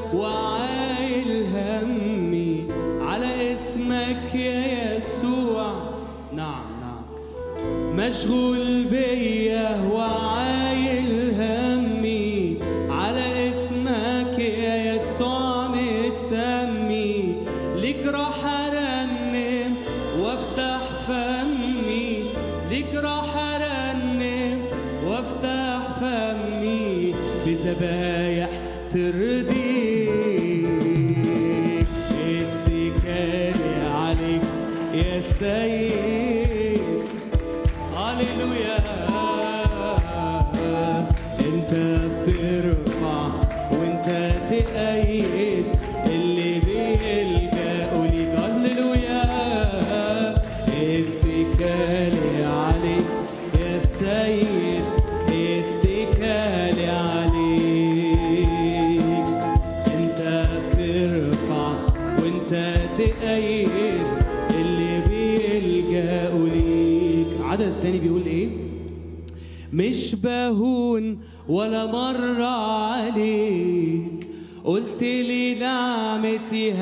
وعايل همي على اسمك يا يسوع نعم نعم مشغول بيا وعايل همي على اسمك يا يسوع متسمي ليك راح ارنم وافتح فمي ليك راح ارنم وافتح فمي بذبايح ترضيك اتكالي عليك يا سيد هللويا انت بترفع وانت تأيد اللي بيلجأوا ليك هللويا اتكالي عليك يا سيد اتكالي عليك انت بترفع وانت تأيد اللي بيلجأوا ليك عدد التاني بيقول ايه مش بهون ولا مرة عليك قلت لي نعمتي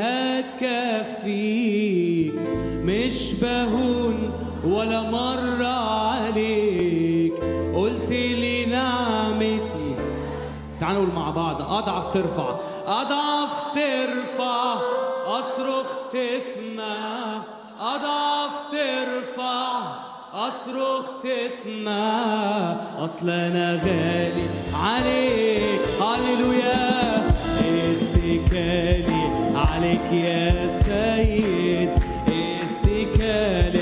هتكفيك مش بهون ولا مرة عليك قلت لي نعمتي تعالوا نقول مع بعض اضعف ترفع اضعف ترفع اصرخ تسمع اضعف ترفع اصرخ تسمع اصل انا غالي عليك هللويا اتكالي عليك يا سيد اتكالي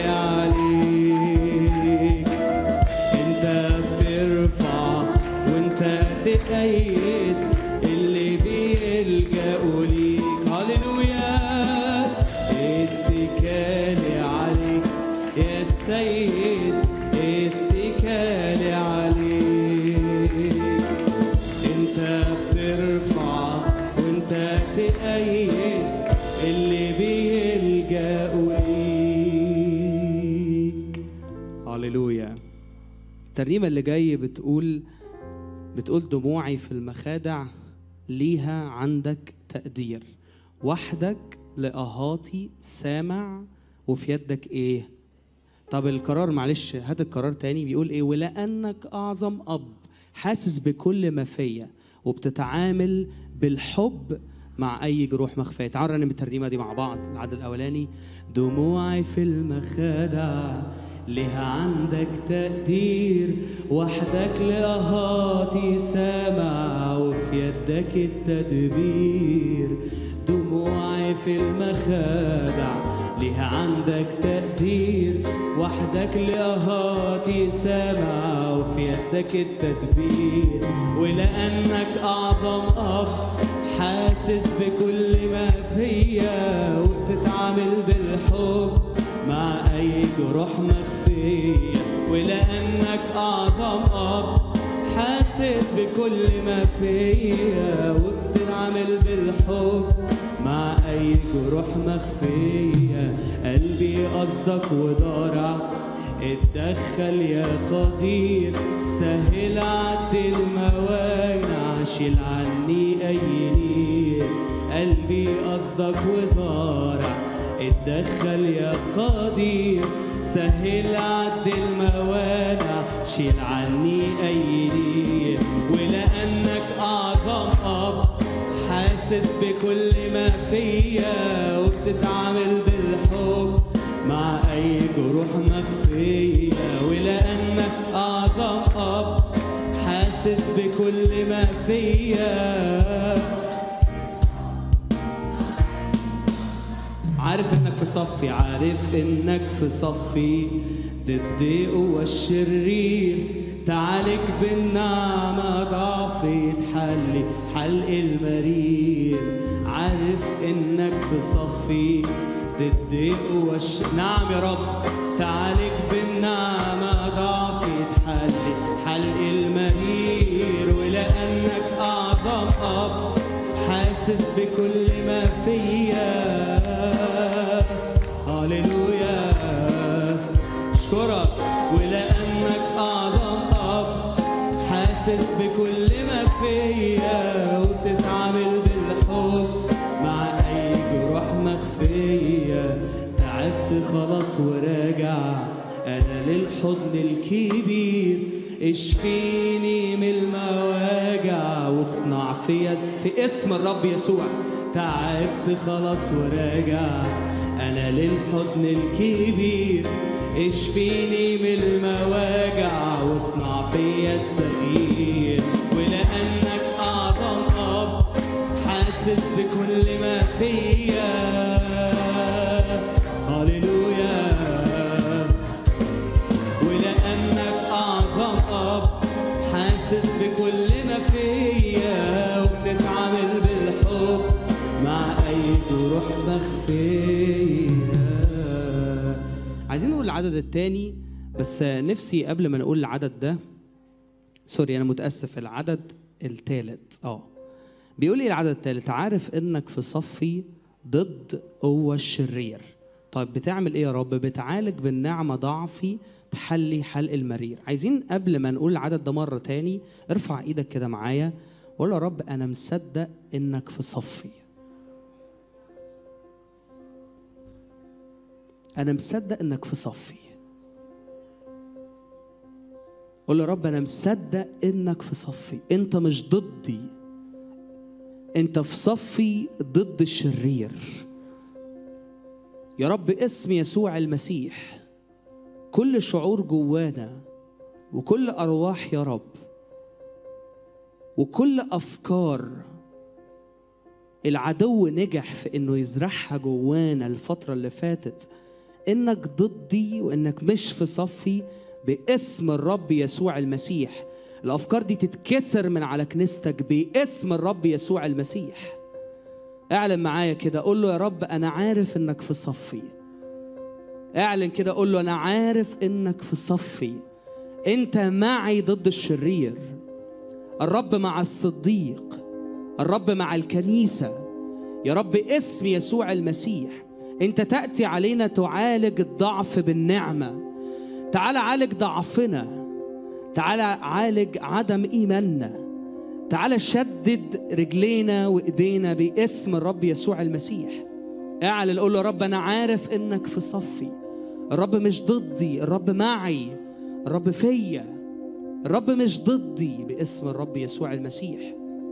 عليك انت بترفع وانت تأيد اللي بيلجأوا ليك هللويا اتكالي عليك يا سيد اتكالي عليك انت بترفع وانت تأيد اللي بيلجأوا ليك هللويا الترنيمة اللي جاي بتقول بتقول دموعي في المخادع ليها عندك تقدير وحدك لأهاتي سامع وفي يدك ايه طب القرار معلش هات القرار تاني بيقول ايه ولأنك أعظم أب حاسس بكل ما فيا وبتتعامل بالحب مع أي جروح مخفية تعالوا نرنم الترنيمة دي مع بعض العدد الأولاني دموعي في المخادع لها عندك تقدير وحدك لأهاتي سامع وفي يدك التدبير دموعي في المخادع لها عندك تقدير وحدك لأهاتي سامع وفي يدك التدبير ولأنك أعظم أب حاسس بكل ما فيا وبتتعامل بالحب مع أي جروح مخفية ولأنك أعظم أب حاسس بكل ما فيا وبتتعامل بالحب مع أي جروح مخفية قلبي قصدك وضارع اتدخل يا قدير سهل عدي الموانع شيل عني أي نير قلبي قصدك وضارع اتدخل يا قدير سهل عد الموانع شيل عني اي نير ولانك اعظم اب حاسس بكل ما فيا وبتتعامل بالحب مع اي جروح مخفيه ولانك اعظم اب حاسس بكل ما فيا عارف انك في صفي عارف انك في صفي ضد قوى الشرير تعالج بالنعمة ضعفي تحلي حلق المرير عارف انك في صفي ضد قوى الش... نعم يا رب تعالج بالنعمة ضعفي تحلي حلق المرير ولأنك أعظم أب حاسس بكل ما فيا هللويا اشكرك ولانك اعظم اب حاسس بكل ما فيا وبتتعامل بالحب خلاص وراجع انا للحضن الكبير اشفيني من المواجع واصنع فيا في اسم الرب يسوع تعبت خلاص وراجع انا للحضن الكبير اشفيني من المواجع واصنع فيا التغيير ولانك اعظم اب حاسس بكل ما فيا هللويا ولانك اعظم اب حاسس بكل ما فيا وبتتعامل بالحب مع اي جروح مخفيه عايزين نقول العدد التاني بس نفسي قبل ما نقول العدد ده سوري انا متاسف العدد الثالث اه بيقول لي العدد الثالث عارف انك في صفي ضد قوة الشرير طيب بتعمل ايه يا رب بتعالج بالنعمة ضعفي تحلي حلق المرير عايزين قبل ما نقول العدد ده مرة تاني ارفع ايدك كده معايا وقول يا رب انا مصدق انك في صفي انا مصدق انك في صفي قول يا رب انا مصدق انك في صفي انت مش ضدي انت في صفي ضد الشرير يا رب اسم يسوع المسيح كل شعور جوانا وكل ارواح يا رب وكل افكار العدو نجح في انه يزرعها جوانا الفتره اللي فاتت انك ضدي وانك مش في صفي باسم الرب يسوع المسيح الافكار دي تتكسر من على كنيستك باسم الرب يسوع المسيح اعلن معايا كده قول له يا رب انا عارف انك في صفي اعلن كده قول له انا عارف انك في صفي انت معي ضد الشرير الرب مع الصديق الرب مع الكنيسه يا رب اسم يسوع المسيح انت تاتي علينا تعالج الضعف بالنعمه تعال عالج ضعفنا تعال عالج عدم ايماننا تعال شدد رجلينا وايدينا باسم الرب يسوع المسيح اعلن قول له رب انا عارف انك في صفي الرب مش ضدي الرب معي الرب فيا الرب مش ضدي باسم الرب يسوع المسيح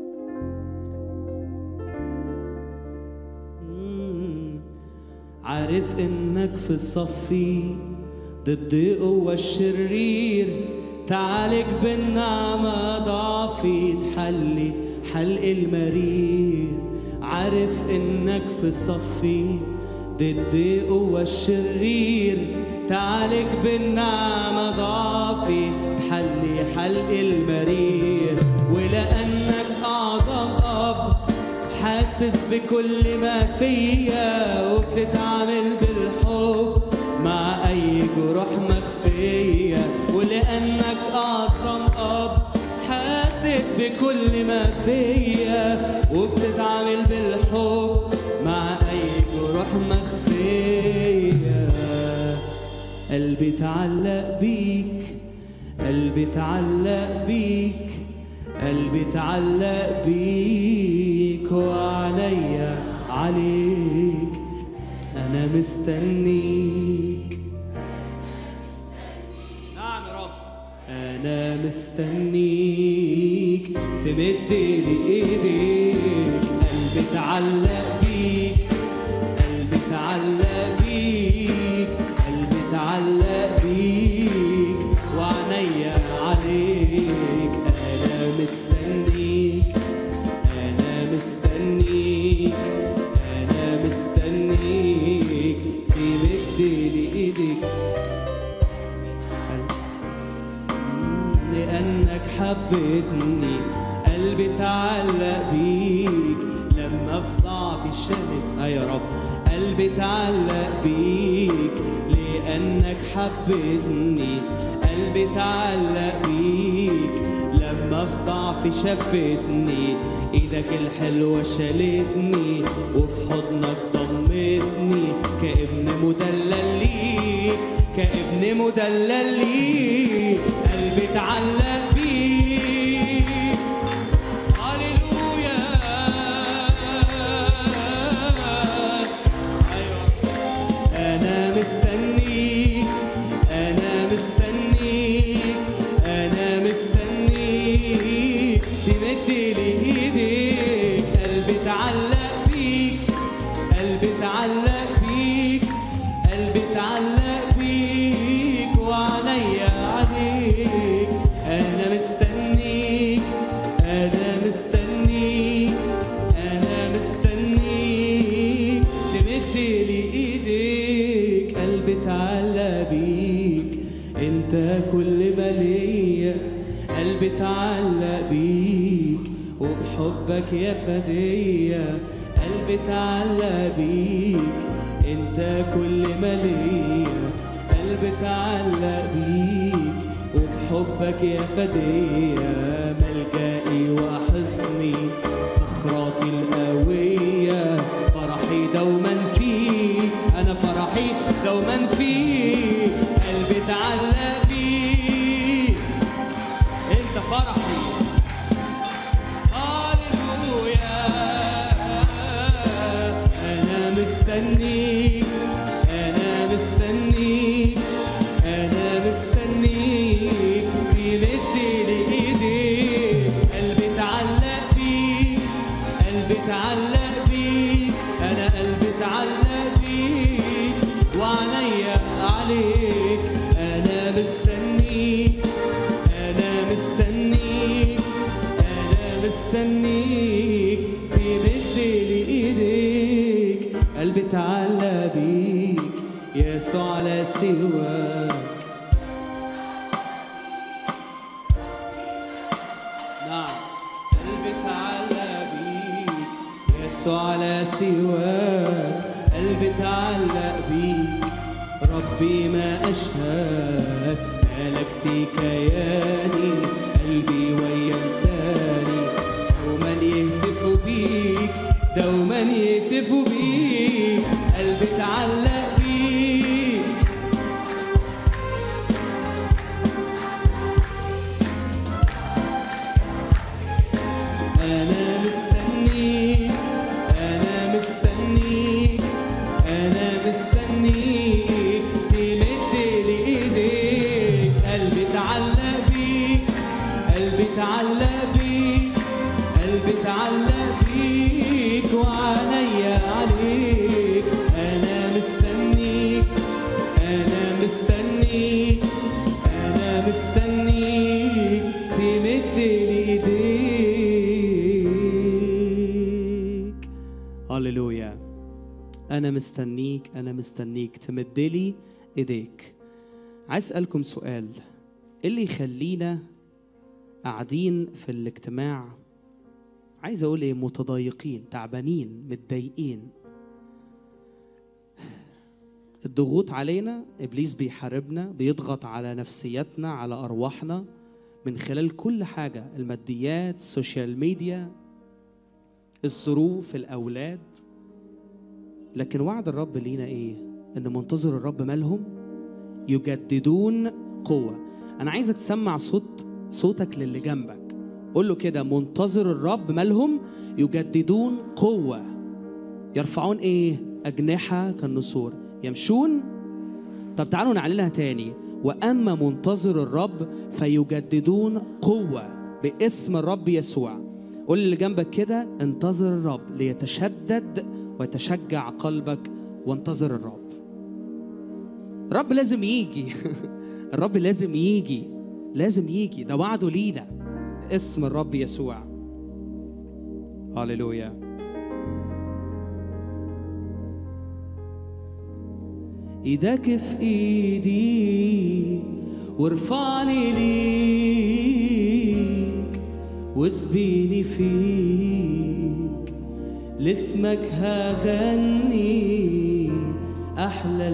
مم. عارف انك في صفي ضد قوة الشرير تعالج بالنعمة ضعفي تحلي حلق المرير عارف انك في صفي ضد قوة الشرير تعالج بالنعمة ضعفي تحلي حلق المرير ولأنك أعظم أب حاسس بكل ما فيا وبتتعامل بالحب مع أي جروح مخفية ولأنك أعظم أب حاسس بكل ما فيا وبتتعامل بالحب مع أي جروح مخفية قلبي اتعلق بيك قلبي اتعلق بيك قلبي اتعلق بيك وعليا عليك انا مستنيك نعم يا رب انا مستنيك تمد لي ايديك قلبي اتعلق بيك قلبي اتعلق بيك قلبي اتعلق بيك وعينيا عليك انا مستنيك انا مستنيك انا مستنيك تمد لي ايديك لأنك حبيتني قلبي اتعلق بيك لما في ضعفي الشهد آه يا رب قلبي اتعلق بيك لأنك حبيتني قلبي اتعلق بيك لما في ضعفي شفتني ايدك الحلوة شالتني وفي حضنك ضمتني كابن مدلل ليك كابن مدلل ليك قلبي اتعلق بيك هللويا ايوه انا مستني قلبي اتعلق بيك وبحبك يا فدية قلبي اتعلق بيك انت كل ما ليا قلبي اتعلق بيك وبحبك يا فدية ملجئي وحصني صخراتي القوية فرحي دوما فيك أنا فرحي دوما فيك قلبي اتعلق بيك أنت فرحي هاليلويا أنا مستنيك أنا مستنيك أنا مستنيك تمد لي إيديك قلبي اتعلق بيك قلبي اتعلق بيك أنا قلبي اتعلق بيك وعينيا عليك أنا مستنيك أنا مستنيك أنا مستنيك تمد لي إيديك قلبي اتعلق بيك يسوع لا سواك نعم قلبي اتعلق بيك يسوع لا سواك قلبي اتعلق بيك ربي ما أشهد ملكت كياني قلبي ويا لساني دوما يهتفوا بيك دوما يهتفوا بيك قلبي اتعلق بيك أنا مستنيك أنا مستنيك أنا مستنيك تمد لي إيديك قلبي اتعلق بيك قلبي اتعلق بيك قلبي اتعلق بيك وعليا عليك أنا مستنيك أنا مستنيك أنا مستنيك تمد لي إيديك هللويا أنا مستنيك أنا مستنيك تمد لي إيديك عايز أسألكم سؤال إيه اللي يخلينا قاعدين في الاجتماع عايز أقول إيه متضايقين تعبانين متضايقين الضغوط علينا ابليس بيحاربنا بيضغط على نفسيتنا على ارواحنا من خلال كل حاجه الماديات السوشيال ميديا الظروف الاولاد لكن وعد الرب لينا ايه ان منتظر الرب مالهم يجددون قوه انا عايزك تسمع صوت صوتك للي جنبك قول له كده منتظر الرب مالهم يجددون قوه يرفعون ايه اجنحه كالنسور يمشون طب تعالوا نعلنها تاني واما منتظر الرب فيجددون قوه باسم الرب يسوع قول اللي جنبك كده انتظر الرب ليتشدد ويتشجع قلبك وانتظر الرب الرب لازم يجي الرب لازم يجي لازم يجي ده وعده لينا اسم الرب يسوع هللويا ايدك في ايدي وارفعني ليك واسبيني فيك لاسمك هغني احلى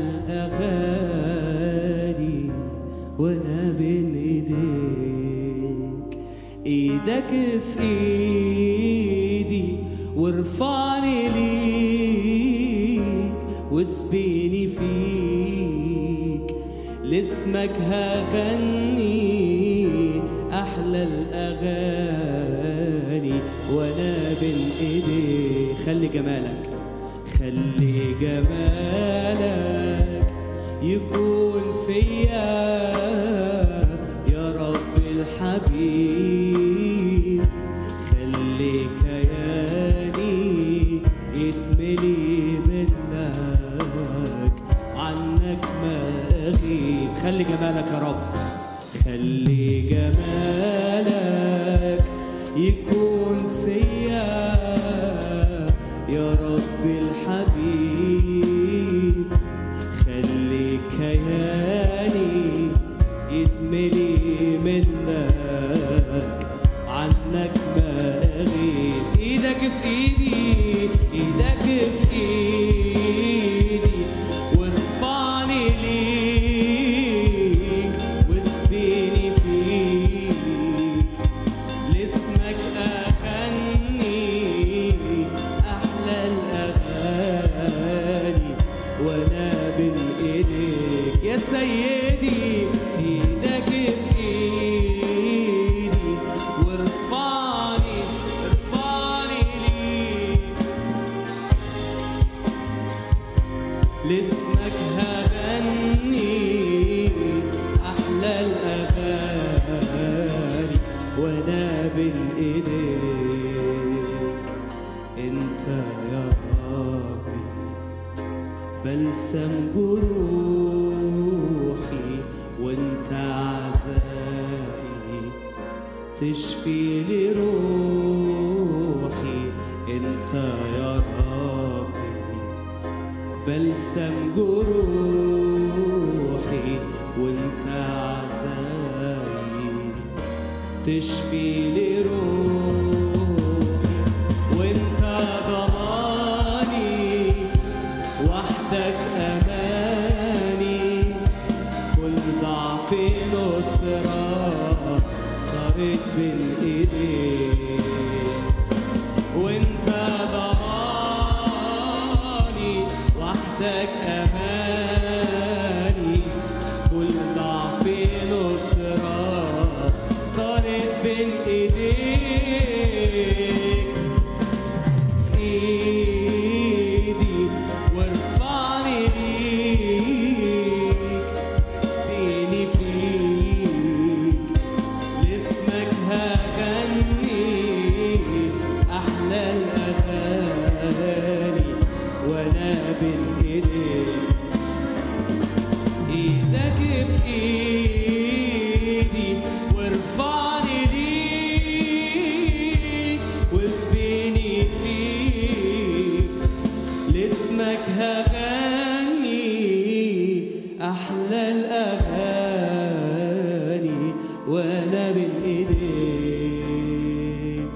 الاغاني وانا بين ايديك ايدك في ايدي وارفعني ليك واسبيني فيك لاسمك هغني احلى الاغاني وانا بين ايديك خلي جمالك خلي جمالك يكون فيا يا رب الحبيب خلي كياني يتملي منك عنك ما اغيب خلي جمالك يا رب خلي جمالك يكون فيا يا رب الحبيب خلي كياني يتملي منك بين ايديك انت يا ربي بلسم جروحي وانت عزائي تشفي لي روحي انت يا ربي بلسم جروحي وانت عزائي تشفي لي روحي وانت ضماني وحدك اماني كل ضعف نصرة صارت بين ايديك وانت ضماني وحدك اماني كل ضعف نصرة صارت بين ايديك في ايدي وارفعني ليك فيني فيك لاسمك هغني احلى الاغاني وانا بين ايديك ايدك في ايدي وارفعني ليك واسبيني فيك لاسمك هغني احلى الاغاني وانا بين ايديك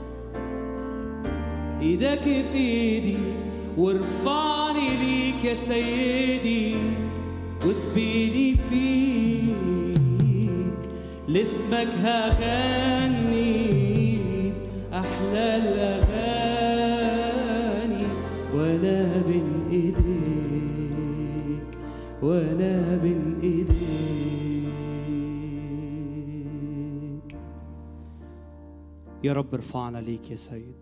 ايدك بايدي وارفعني ليك يا سيدي واسبيني فيك لاسمك هغني احلى الاغاني وانا بين ايديك وانا بين ايديك يا رب ارفعنا ليك يا سيد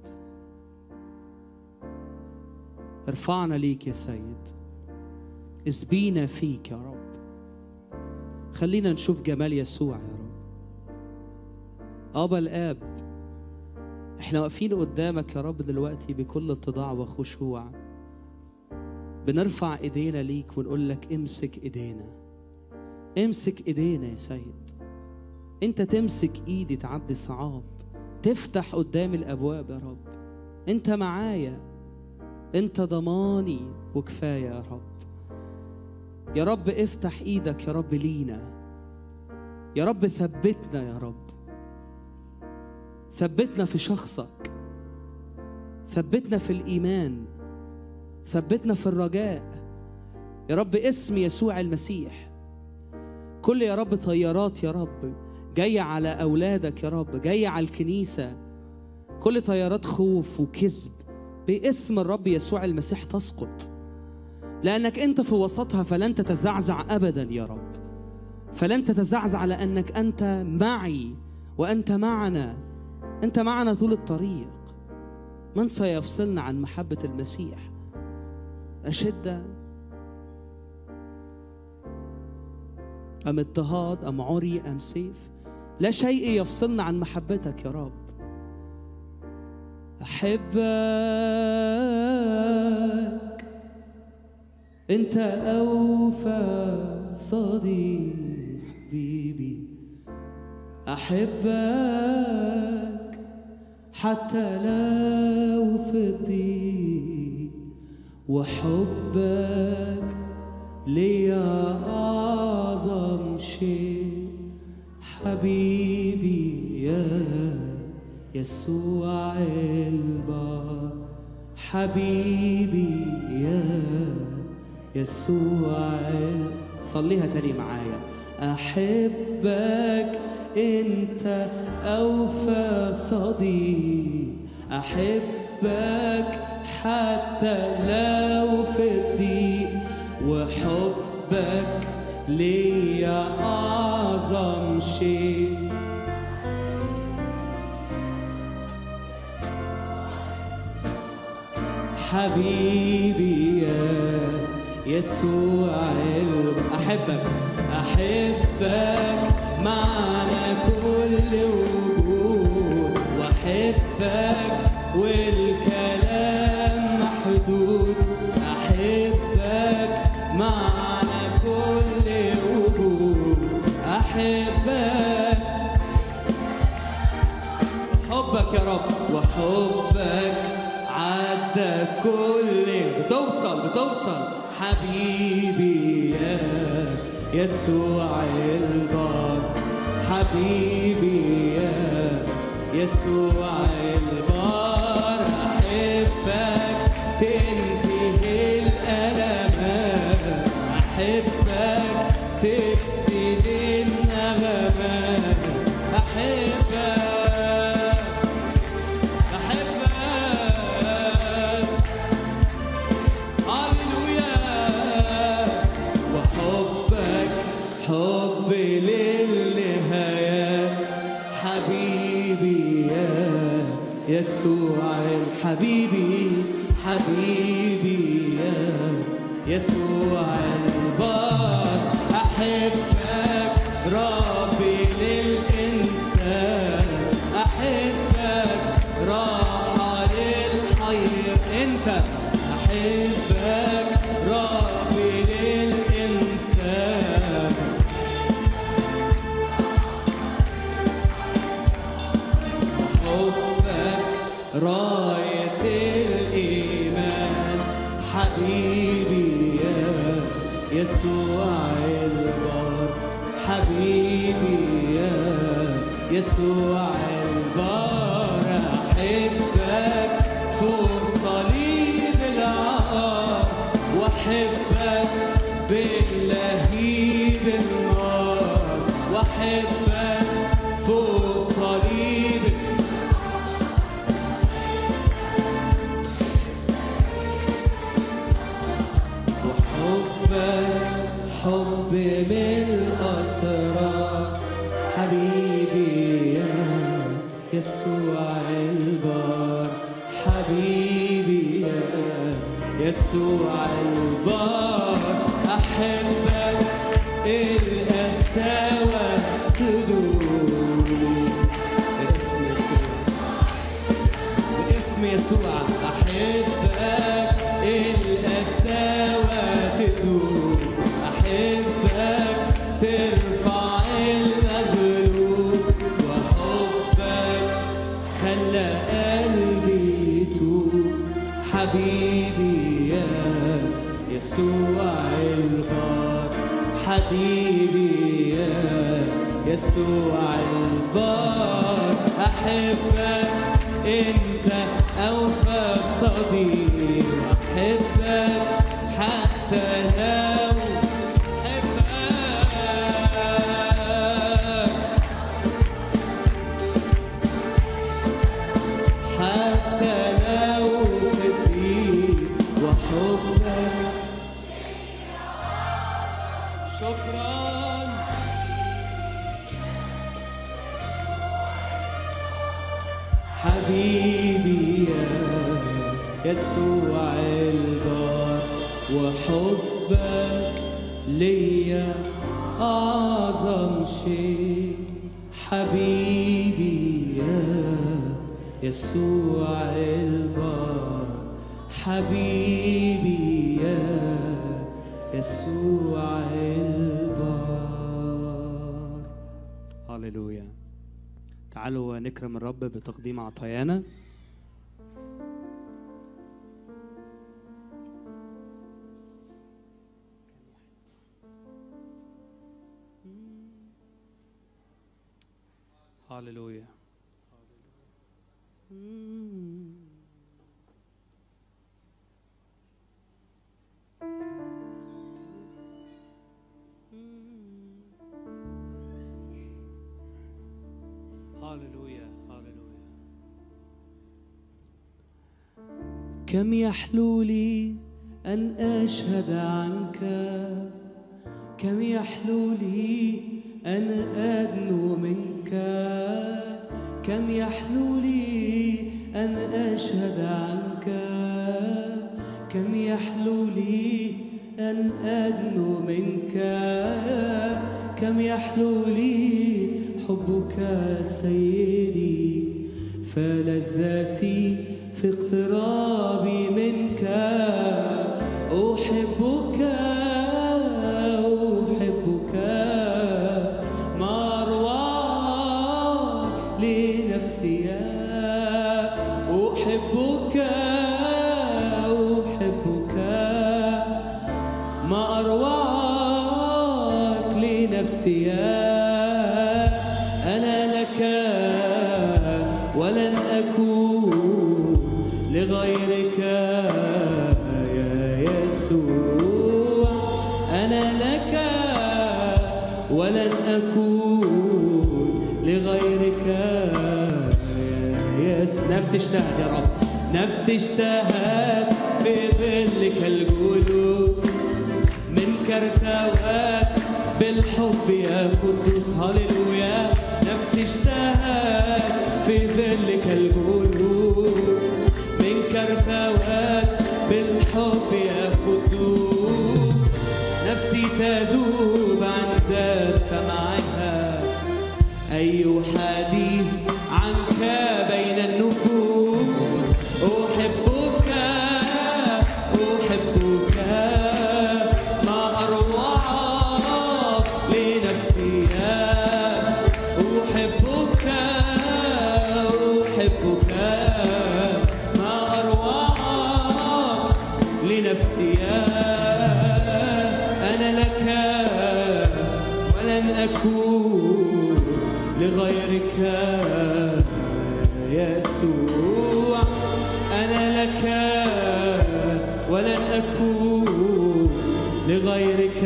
ارفعنا ليك يا سيد اسبينا فيك يا رب خلينا نشوف جمال يسوع يا رب أبا الآب احنا واقفين قدامك يا رب دلوقتي بكل اتضاع وخشوع بنرفع ايدينا ليك ونقول لك امسك ايدينا امسك ايدينا يا سيد انت تمسك ايدي تعدي صعاب تفتح قدام الابواب يا رب انت معايا انت ضماني وكفايه يا رب يا رب افتح ايدك يا رب لينا يا رب ثبتنا يا رب ثبتنا في شخصك ثبتنا في الايمان ثبتنا في الرجاء يا رب اسم يسوع المسيح كل يا رب طيارات يا رب جاية على أولادك يا رب جاية على الكنيسة كل طيارات خوف وكذب باسم الرب يسوع المسيح تسقط لأنك أنت في وسطها فلن تتزعزع أبدا يا رب فلن تتزعزع لأنك أنت معي وأنت معنا أنت معنا طول الطريق من سيفصلنا عن محبة المسيح أشدة أم اضطهاد أم عري أم سيف لا شيء يفصلنا عن محبتك يا رب أحبك أنت أوفى صديق حبيبي أحبك حتى لو في الضيق وحبك ليا أعظم شيء حبيبي يا يسوع البار حبيبي يا يسوع ال- صليها تاني معايا أحبك أنت أوفى صديق أحبك حتى لو في الضيق وحبك ليا أعظم شيء حبيبي يا يسوع ال- أحبك أحبك معنى كل وجود حبك يا رب وحبك عدى كل بتوصل بتوصل حبيبي يا يسوع البار حبيبي يا يسوع البار أحبك تنتهي الألمات أحبك تبتدي النغمات أحبك أحبك هللويا وحبك حب للنهايات حبيبي يا يسوع حبيبي حبيبي يا يسوع البار أحبك ربي للإنسان أحبك راحة للحير أنت أحبك ربي للإنسان حبك راية الإيمان حبيبي يا يسوع البار حبيبي يا يسوع البار أحبك فوق صليب العار وأحبك باللهيب النار وأحبك فوق صليب وحبك حب من الأسرار حبيبي يا يسوع البار حبيبي يا يسوع البار أحبك القساوة تدوم باسم يسوع باسم يسوع أحبك القساوة تدوم أحبك ترفع المغلوب وحبك خلى قلبي يتوب حبيبي يا يسوع البار حبيبي يا يسوع البار أحبك أنت أوفى صديق أحبك حتى لو أحبك حتى لو كتير وحبك شكرا حبيبي يا يسوع البار وحبك ليا أعظم شيء حبيبي يا يسوع البار حبيبي يا يسوع البار هللويا تعالوا نكرم الرب بتقديم عطايانا هللويا هللويا هللويا كم يحلو لي أن أشهد عنك كم يحلو لي أن أدنو منك كم يحلو لي أن أشهد عنك كم يحلو لي أن أدنو منك كم يحلو لي حبك سيدي فلذاتي في اقترابي منك أحبك أحبك ما أرواك لنفسي لنفسي أحبك أحبك ما أروعك لنفسي أنا لك ولن أكون لغيرك يا يسوع أنا لك ولن أكون لغيرك يا يسوع نفسي اشتهت يا رب نفسي اشتهت في ظلك الجلوس من كرتوات بالحب يا قدوس هللويا نفسي اشتهت في ظلك الجلوس من كرتوات بالحب يا قدوس نفسي تذوب عند سمعها أي حديث عنك بين النفوس أحبك أحبك ما أروعك لنفسي أحبك أحبك ما أروعك لنفسي أنا لك ولن أكون لغيرك يسوع أنا لك ولن أكون لغيرك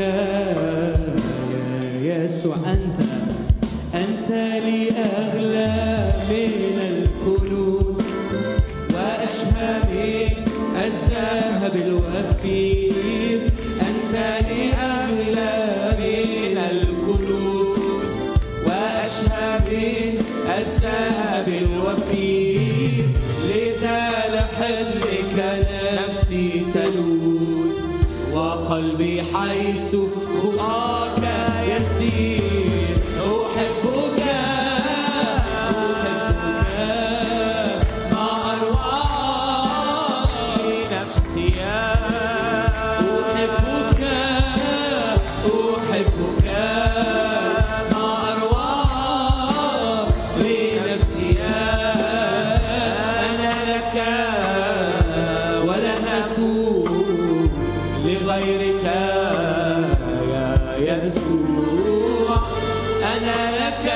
يا يسوع أنت أنت لي أغلى من الكنوز وأشهى من الذهب الوفير أنت لي أغلى من الكنوز وأشهى من الذهب الوفير لذا لحلك نفسي تلوذ وقلبي حيث خطاك يسير أحبك أحبك ما أروعك نفسي أحبك أحبك ما أروعك لنفسي أنا لك ولن أكون لغيرك يا يسوع أنا لك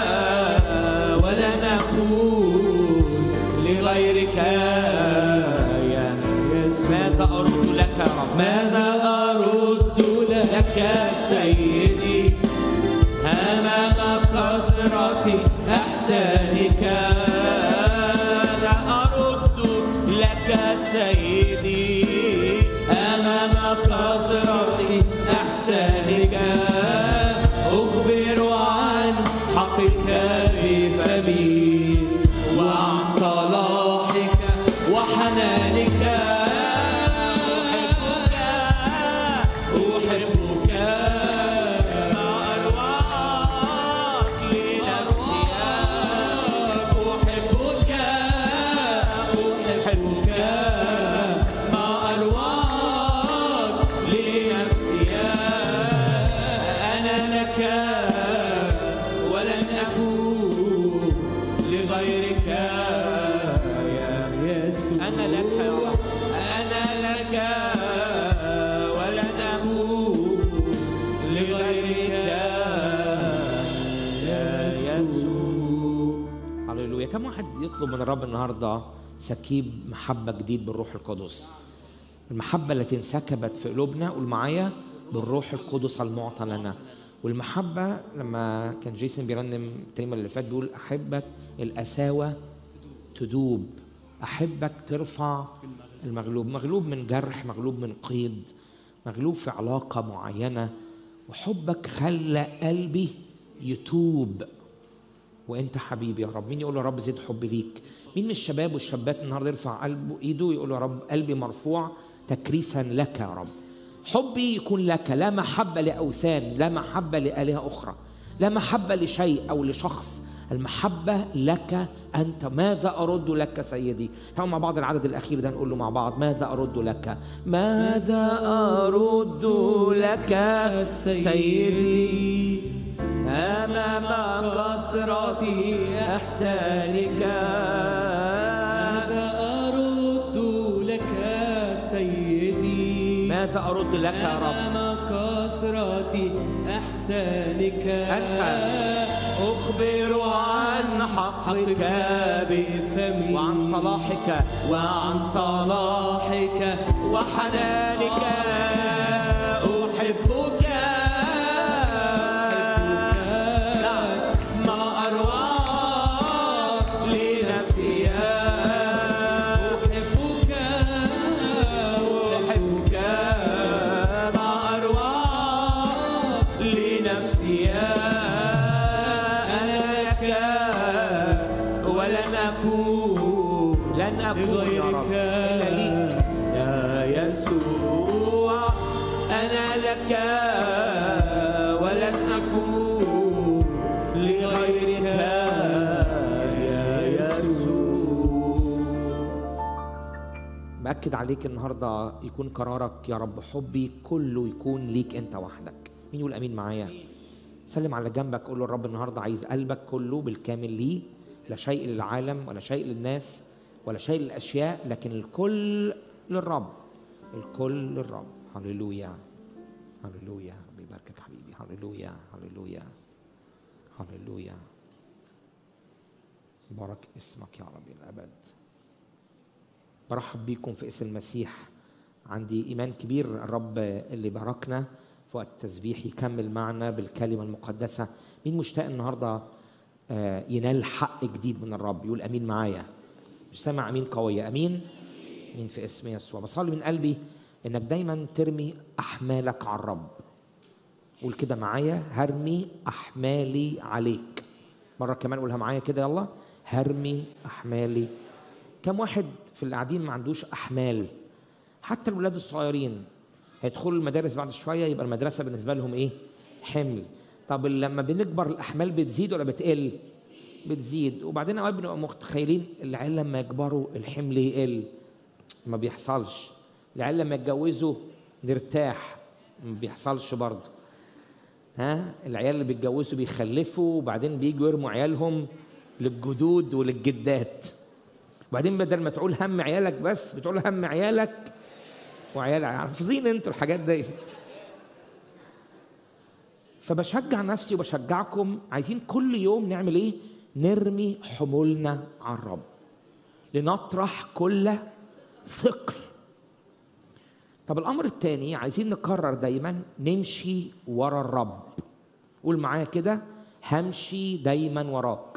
ولن أكون لغيرك يا يسوع ماذا أرد لك يا رب ماذا أرد لك سيدي أمام كثرة إحسانك ماذا أرد لك سيدي أمام كثرة إحسانك أخبر عن حقك بفمي وعن صلاحك وحنانك أحبك ما أروعك لنفسي أحبك أحبك ما أروعك لنفسي أنا لك ولن أكون لغيرك يا يسوع أنا لك يا رب. أنا لك ولن أكون لغيرك يا يسوع هللويا كم واحد يطلب من الرب النهارده سكيب محبه جديد بالروح القدس المحبه التي انسكبت في قلوبنا قول معايا بالروح القدس المعطى لنا والمحبه لما كان جيسون بيرنم الترنيمه اللي فات بيقول احبك القساوه تدوب احبك ترفع المغلوب مغلوب من جرح مغلوب من قيد مغلوب في علاقه معينه وحبك خلى قلبي يتوب وانت حبيبي يا رب مين يقول يا رب زد حبي ليك مين من الشباب والشابات النهارده يرفع قلبه ايده يقول يا رب قلبي مرفوع تكريسا لك يا رب حبي يكون لك لا محبه لاوثان لا محبه لالهه اخرى لا محبه لشيء او لشخص المحبة لك أنت ماذا أرد لك سيدي تعالوا مع بعض العدد الأخير ده نقول له مع بعض ماذا أرد لك ماذا أرد لك سيدي أمام كثرة إحسانك ماذا أرد لك سيدي ماذا أرد لك يا رب أمام كثرة إحسانك أنت أخبر عن حقك بفمي وعن صلاحك وعن صلاحك وحنانك أحبك نعم. ما أروع لنفسي أحبك أحبك ما أروع لنفسي أنا لك ولن أكون لن أكون يا رب إلا ليك يا يسوع أنا لك ولن أكون لغيرك يا يسوع بأكد عليك النهاردة يكون قرارك يا رب حبي كله يكون ليك أنت وحدك مين يقول أمين معايا سلم على جنبك قول له الرب النهاردة عايز قلبك كله بالكامل ليه لا شيء للعالم ولا شيء للناس ولا شيء للأشياء لكن الكل للرب الكل للرب هللويا هللويا رب يباركك حبيبي هللويا هللويا هللويا بارك اسمك يا رب الأبد برحب بيكم في اسم المسيح عندي ايمان كبير الرب اللي باركنا في وقت التسبيح يكمل معنا بالكلمه المقدسه مين مشتاق النهارده آه، ينال حق جديد من الرب يقول امين معايا مش سامع امين قويه امين مين في اسم يسوع بصلي من قلبي انك دايما ترمي احمالك على الرب قول كده معايا هرمي احمالي عليك مره كمان قولها معايا كده يلا هرمي احمالي كم واحد في اللي قاعدين ما عندوش احمال حتى الولاد الصغيرين هيدخلوا المدارس بعد شويه يبقى المدرسه بالنسبه لهم ايه حمل طب لما بنكبر الاحمال بتزيد ولا بتقل بتزيد وبعدين اوقات بنبقى متخيلين العيال لما يكبروا الحمل يقل ما بيحصلش العيال لما يتجوزوا نرتاح ما بيحصلش برضه ها العيال اللي بيتجوزوا بيخلفوا وبعدين بيجوا يرموا عيالهم للجدود وللجدات وبعدين بدل ما تقول هم عيالك بس بتقول هم عيالك وعيال حافظين انتوا الحاجات ديت فبشجع نفسي وبشجعكم عايزين كل يوم نعمل ايه نرمي حمولنا على الرب لنطرح كل ثقل طب الامر الثاني عايزين نكرر دايما نمشي ورا الرب قول معايا كده همشي دايما وراك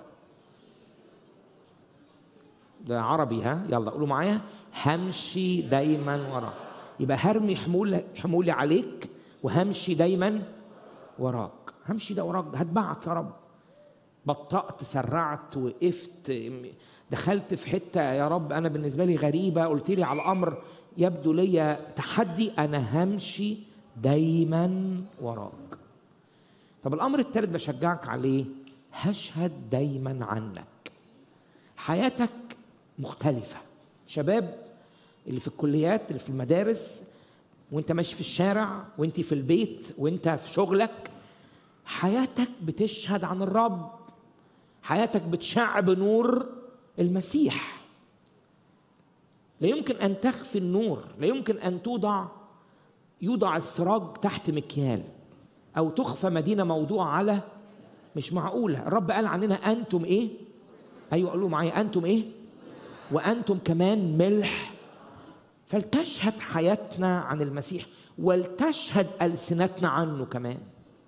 ده عربي ها يلا قولوا معايا همشي دايما وراك يبقى هرمي حمول حمولي عليك وهمشي دايما وراك همشي ده وراك هتبعك يا رب بطأت سرعت وقفت دخلت في حتة يا رب أنا بالنسبة لي غريبة قلت لي على الأمر يبدو لي تحدي أنا همشي دايما وراك طب الأمر الثالث بشجعك عليه هشهد دايما عنك حياتك مختلفة شباب اللي في الكليات اللي في المدارس وانت ماشي في الشارع وانت في البيت وانت في شغلك حياتك بتشهد عن الرب حياتك بتشع بنور المسيح لا يمكن ان تخفي النور لا يمكن ان توضع يوضع السراج تحت مكيال او تخفى مدينه موضوعه على مش معقوله الرب قال عننا انتم ايه ايوه قولوا معايا انتم ايه وانتم كمان ملح فلتشهد حياتنا عن المسيح ولتشهد السنتنا عنه كمان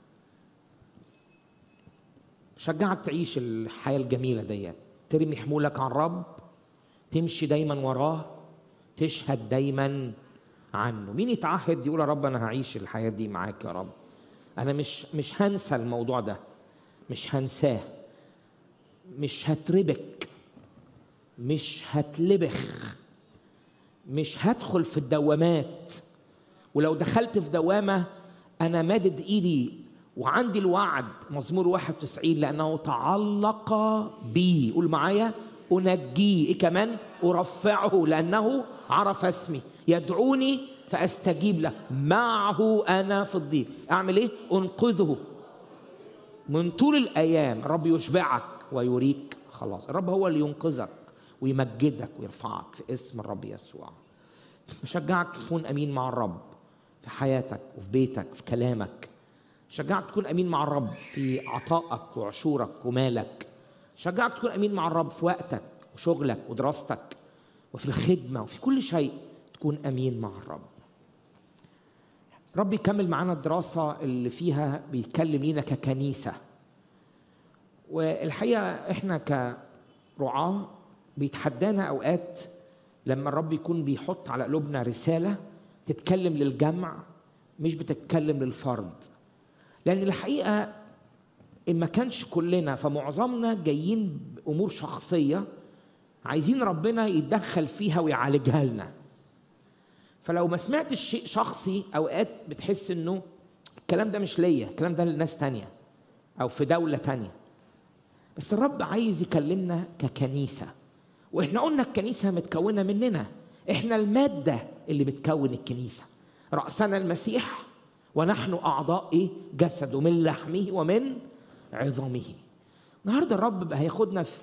شجعك تعيش الحياه الجميله ديت ترمي حمولك عن الرب تمشي دايما وراه تشهد دايما عنه مين يتعهد يقول يا رب انا هعيش الحياه دي معاك يا رب انا مش مش هنسى الموضوع ده مش هنساه مش هتربك مش هتلبخ مش هدخل في الدوامات ولو دخلت في دوامة أنا مادد إيدي وعندي الوعد مزمور 91 لأنه تعلق بي قول معايا أنجيه إيه كمان أرفعه لأنه عرف اسمي يدعوني فأستجيب له معه أنا في الضيق أعمل إيه أنقذه من طول الايام الرب يشبعك ويريك خلاص الرب هو اللي ينقذك ويمجدك ويرفعك في اسم الرب يسوع بشجعك تكون امين مع الرب في حياتك وفي بيتك في كلامك شجعك تكون امين مع الرب في عطائك وعشورك ومالك شجعك تكون امين مع الرب في وقتك وشغلك ودراستك وفي الخدمه وفي كل شيء تكون امين مع الرب رب يكمل معانا الدراسه اللي فيها بيتكلم لينا ككنيسه والحقيقه احنا كرعاه بيتحدانا اوقات لما الرب يكون بيحط على قلوبنا رساله تتكلم للجمع مش بتتكلم للفرد لان الحقيقه ان ما كانش كلنا فمعظمنا جايين بامور شخصيه عايزين ربنا يتدخل فيها ويعالجها لنا فلو ما سمعتش شيء شخصي اوقات بتحس انه الكلام ده مش ليا الكلام ده لناس تانية او في دولة تانية بس الرب عايز يكلمنا ككنيسة واحنا قلنا الكنيسة متكونة مننا احنا المادة اللي بتكون الكنيسة رأسنا المسيح ونحن أعضاء إيه؟ جسده من لحمه ومن عظامه النهارده الرب بقى هياخدنا في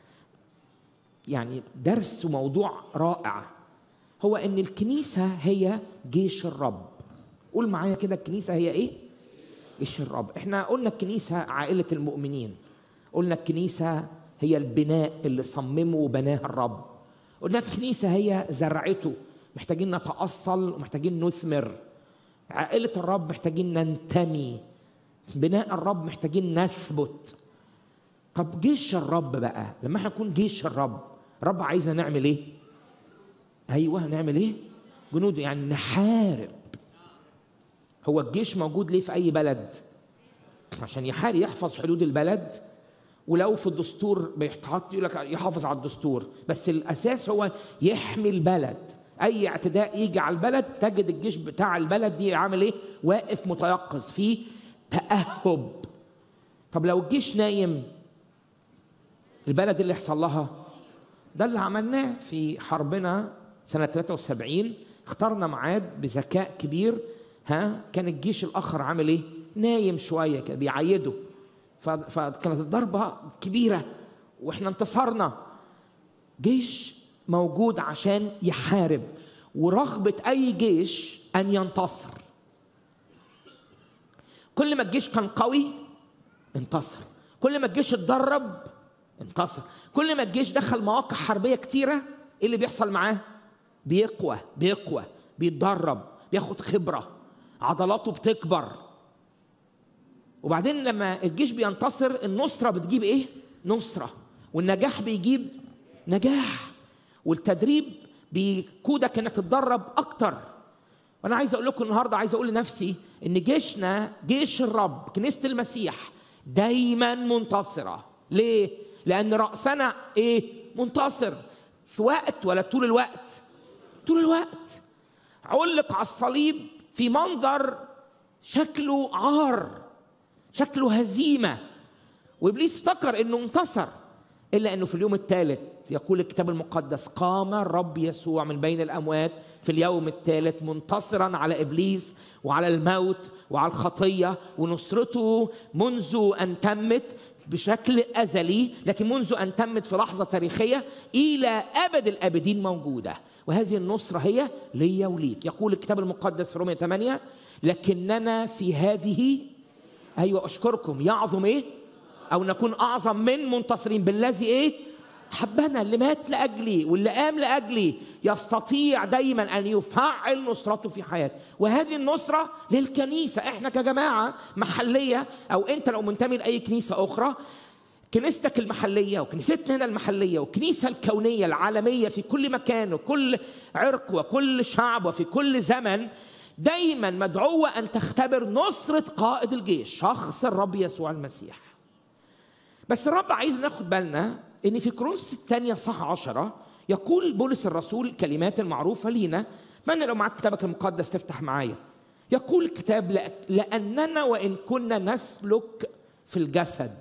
يعني درس وموضوع رائع هو ان الكنيسه هي جيش الرب قول معايا كده الكنيسه هي ايه جيش الرب احنا قلنا الكنيسه عائله المؤمنين قلنا الكنيسه هي البناء اللي صممه وبناه الرب قلنا الكنيسه هي زرعته محتاجين نتاصل ومحتاجين نثمر عائله الرب محتاجين ننتمي بناء الرب محتاجين نثبت طب جيش الرب بقى لما احنا نكون جيش الرب الرب عايزنا نعمل ايه ايوه نعمل ايه جنود يعني نحارب هو الجيش موجود ليه في اي بلد عشان يحارب يحفظ حدود البلد ولو في الدستور بيتحط يقول لك يحافظ على الدستور بس الاساس هو يحمي البلد اي اعتداء يجي على البلد تجد الجيش بتاع البلد دي عامل ايه واقف متيقظ في تاهب طب لو الجيش نايم البلد اللي يحصل لها ده اللي عملناه في حربنا سنة 73 اخترنا ميعاد بذكاء كبير ها كان الجيش الآخر عامل ايه؟ نايم شوية كده بيعيده فكانت الضربة كبيرة واحنا انتصرنا جيش موجود عشان يحارب ورغبة أي جيش أن ينتصر كل ما الجيش كان قوي انتصر كل ما الجيش اتدرب انتصر كل ما الجيش دخل مواقع حربيه كتيره ايه اللي بيحصل معاه بيقوى بيقوى بيتدرب بياخد خبره عضلاته بتكبر وبعدين لما الجيش بينتصر النصره بتجيب ايه نصره والنجاح بيجيب نجاح والتدريب بيقودك انك تتدرب اكتر وانا عايز اقول لكم النهارده عايز اقول لنفسي ان جيشنا جيش الرب كنيسه المسيح دايما منتصره ليه لأن رأسنا إيه؟ منتصر في وقت ولا طول الوقت؟ طول الوقت علق على الصليب في منظر شكله عار شكله هزيمة وإبليس افتكر إنه انتصر إلا أنه في اليوم الثالث يقول الكتاب المقدس قام الرب يسوع من بين الأموات في اليوم الثالث منتصرا على إبليس وعلى الموت وعلى الخطية ونصرته منذ أن تمت بشكل أزلي لكن منذ أن تمت في لحظة تاريخية إلى أبد الآبدين موجودة وهذه النصرة هي ليا وليك يقول الكتاب المقدس في رومية 8 لكننا في هذه أيوة أشكركم يعظم إيه أو نكون أعظم من منتصرين بالذي إيه حبنا اللي مات لأجلي واللي قام لأجلي يستطيع دايما أن يفعل نصرته في حياته وهذه النصرة للكنيسة احنا كجماعة محلية أو أنت لو منتمي لأي كنيسة أخرى كنيستك المحلية وكنيستنا هنا المحلية والكنيسة الكونية العالمية في كل مكان وكل عرق وكل شعب وفي كل زمن دايما مدعوة أن تختبر نصرة قائد الجيش شخص الرب يسوع المسيح بس الرب عايز ناخد بالنا ان في كورنثوس الثانية صح عشرة يقول بولس الرسول الكلمات المعروفة لينا من لو معاك كتابك المقدس تفتح معايا يقول الكتاب لأننا وإن كنا نسلك في الجسد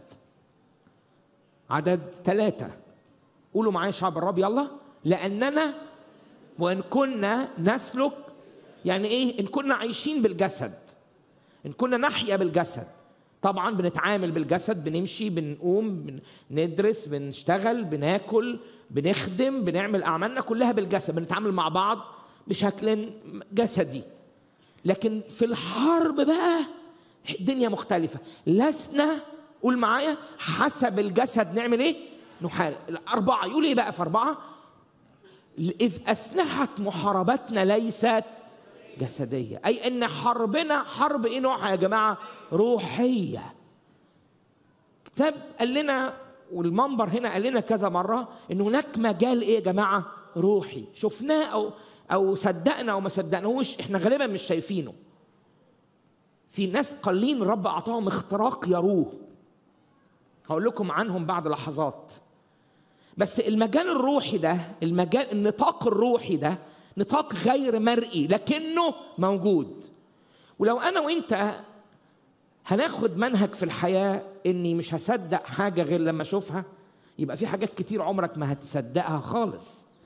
عدد ثلاثة قولوا معايا شعب الرب يلا لأننا وإن كنا نسلك يعني إيه إن كنا عايشين بالجسد إن كنا نحيا بالجسد طبعا بنتعامل بالجسد بنمشي بنقوم بندرس بنشتغل بناكل بنخدم بنعمل اعمالنا كلها بالجسد بنتعامل مع بعض بشكل جسدي لكن في الحرب بقى الدنيا مختلفه لسنا قول معايا حسب الجسد نعمل ايه نحارب الاربعه يقول ايه بقى في اربعه اذ اسلحه محاربتنا ليست جسديه اي ان حربنا حرب ايه نوعها يا جماعه روحيه كتاب قال لنا والمنبر هنا قال لنا كذا مره ان هناك مجال ايه يا جماعه روحي شفناه او او صدقنا او ما صدقناهوش احنا غالبا مش شايفينه في ناس قليل الرب اعطاهم اختراق يروه هقول لكم عنهم بعد لحظات بس المجال الروحي ده المجال النطاق الروحي ده نطاق غير مرئي لكنه موجود ولو انا وانت هناخد منهج في الحياه اني مش هصدق حاجه غير لما اشوفها يبقى في حاجات كتير عمرك ما هتصدقها خالص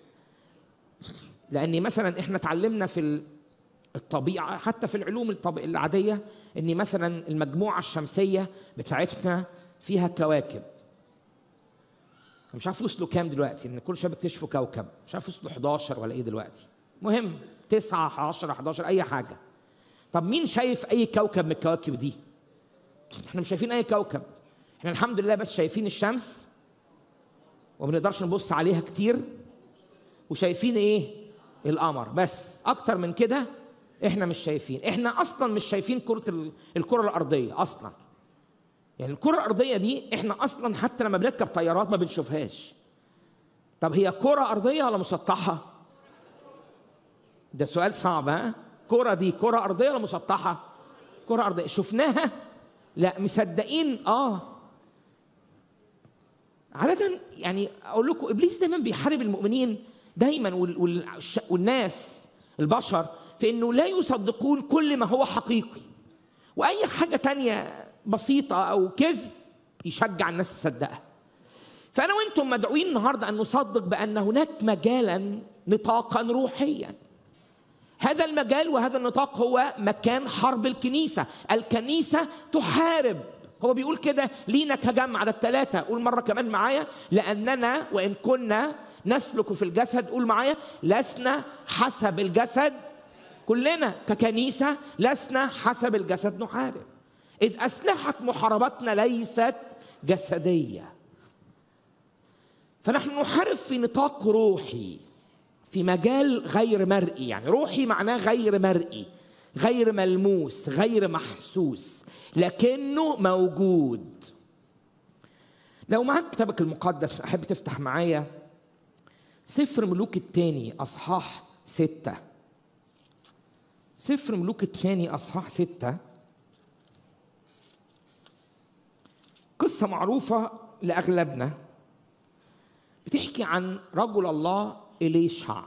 لان مثلا احنا اتعلمنا في الطبيعه حتى في العلوم الطب... العاديه ان مثلا المجموعه الشمسيه بتاعتنا فيها كواكب مش عارف وصلوا كام دلوقتي ان كل شويه بيكتشفوا كوكب مش عارف وصلوا 11 ولا ايه دلوقتي مهم 9 10 11 اي حاجه طب مين شايف اي كوكب من الكواكب دي احنا مش شايفين اي كوكب احنا الحمد لله بس شايفين الشمس وما بنقدرش نبص عليها كتير وشايفين ايه القمر بس اكتر من كده احنا مش شايفين احنا اصلا مش شايفين كره الكره الارضيه اصلا يعني الكره الارضيه دي احنا اصلا حتى لما بنركب طيارات ما بنشوفهاش طب هي كره ارضيه ولا مسطحه ده سؤال صعب ها كره دي كره ارضيه ولا مسطحه كره ارضيه شفناها لا مصدقين اه عادة يعني اقول لكم ابليس دايما بيحارب المؤمنين دايما والناس البشر في انه لا يصدقون كل ما هو حقيقي واي حاجه تانية بسيطه او كذب يشجع الناس تصدقها فانا وانتم مدعوين النهارده ان نصدق بان هناك مجالا نطاقا روحيا هذا المجال وهذا النطاق هو مكان حرب الكنيسه الكنيسه تحارب هو بيقول كده لينا كجمع ده الثلاثة قول مرة كمان معايا لأننا وإن كنا نسلك في الجسد قول معايا لسنا حسب الجسد كلنا ككنيسة لسنا حسب الجسد نحارب إذ أسلحة محاربتنا ليست جسدية فنحن نحارب في نطاق روحي في مجال غير مرئي يعني روحي معناه غير مرئي غير ملموس غير محسوس لكنه موجود لو معاك كتابك المقدس أحب تفتح معايا سفر ملوك الثاني أصحاح ستة سفر ملوك الثاني أصحاح ستة قصة معروفة لأغلبنا بتحكي عن رجل الله إليشع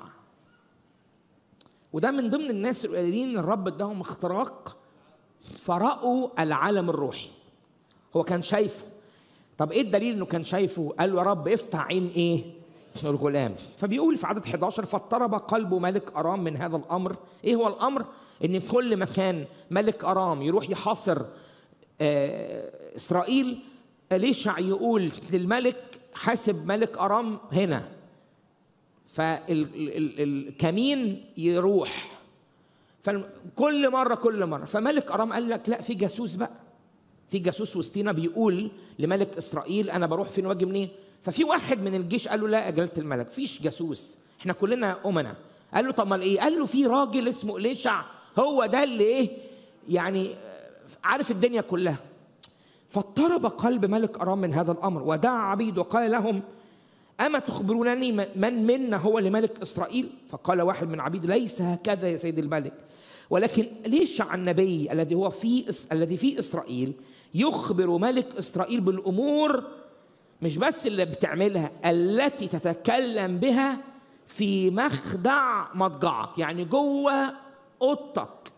وده من ضمن الناس القليلين الرب اداهم اختراق فرأوا العالم الروحي هو كان شايفه طب ايه الدليل انه كان شايفه قال له يا رب افتح عين ايه الغلام فبيقول في عدد 11 فاضطرب قلب ملك ارام من هذا الامر ايه هو الامر ان كل ما كان ملك ارام يروح يحاصر آه اسرائيل اليشع يقول للملك حاسب ملك ارام هنا فالكمين يروح فكل مره كل مره فملك ارام قال لك لا في جاسوس بقى في جاسوس وسطينا بيقول لملك اسرائيل انا بروح فين واجي منين ففي واحد من الجيش قال له لا يا جلاله الملك فيش جاسوس احنا كلنا امنا قال له طب ما ايه قال له في راجل اسمه اليشع هو ده اللي ايه يعني عارف الدنيا كلها فاضطرب قلب ملك ارام من هذا الامر ودعا عبيد وقال لهم أما تخبرونني من منا هو لملك إسرائيل فقال واحد من عبيد ليس هكذا يا سيد الملك ولكن ليش عن النبي الذي هو في الذي في إسرائيل يخبر ملك إسرائيل بالأمور مش بس اللي بتعملها التي تتكلم بها في مخدع مضجعك يعني جوه اوضتك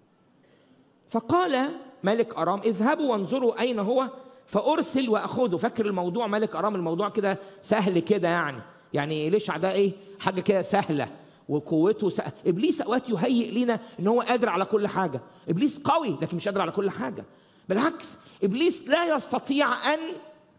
فقال ملك ارام اذهبوا وانظروا اين هو فارسل واخذه فاكر الموضوع ملك ارام الموضوع كده سهل كده يعني يعني ليش ده ايه حاجه كده سهله وقوته سهل. ابليس اوقات يهيئ لنا ان هو قادر على كل حاجه ابليس قوي لكن مش قادر على كل حاجه بالعكس ابليس لا يستطيع ان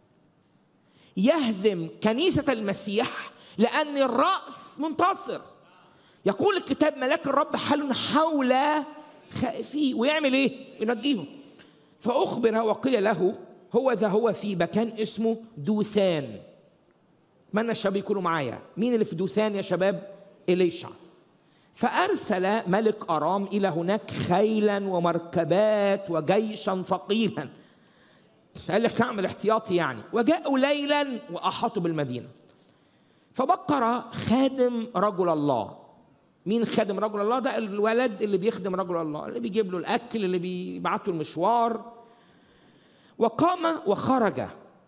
يهزم كنيسه المسيح لان الراس منتصر يقول الكتاب ملاك الرب حل حول خائفيه ويعمل ايه ينجيهم فاخبر وقيل له هو ذا هو في مكان اسمه دوثان اتمنى الشباب يكونوا معايا مين اللي في دوثان يا شباب إليشع فأرسل ملك أرام إلى هناك خيلا ومركبات وجيشا ثقيلا قال لك اعمل احتياطي يعني وجاءوا ليلا وأحاطوا بالمدينة فبقر خادم رجل الله مين خادم رجل الله ده الولد اللي بيخدم رجل الله اللي بيجيب له الأكل اللي بيبعته المشوار وقام وخرج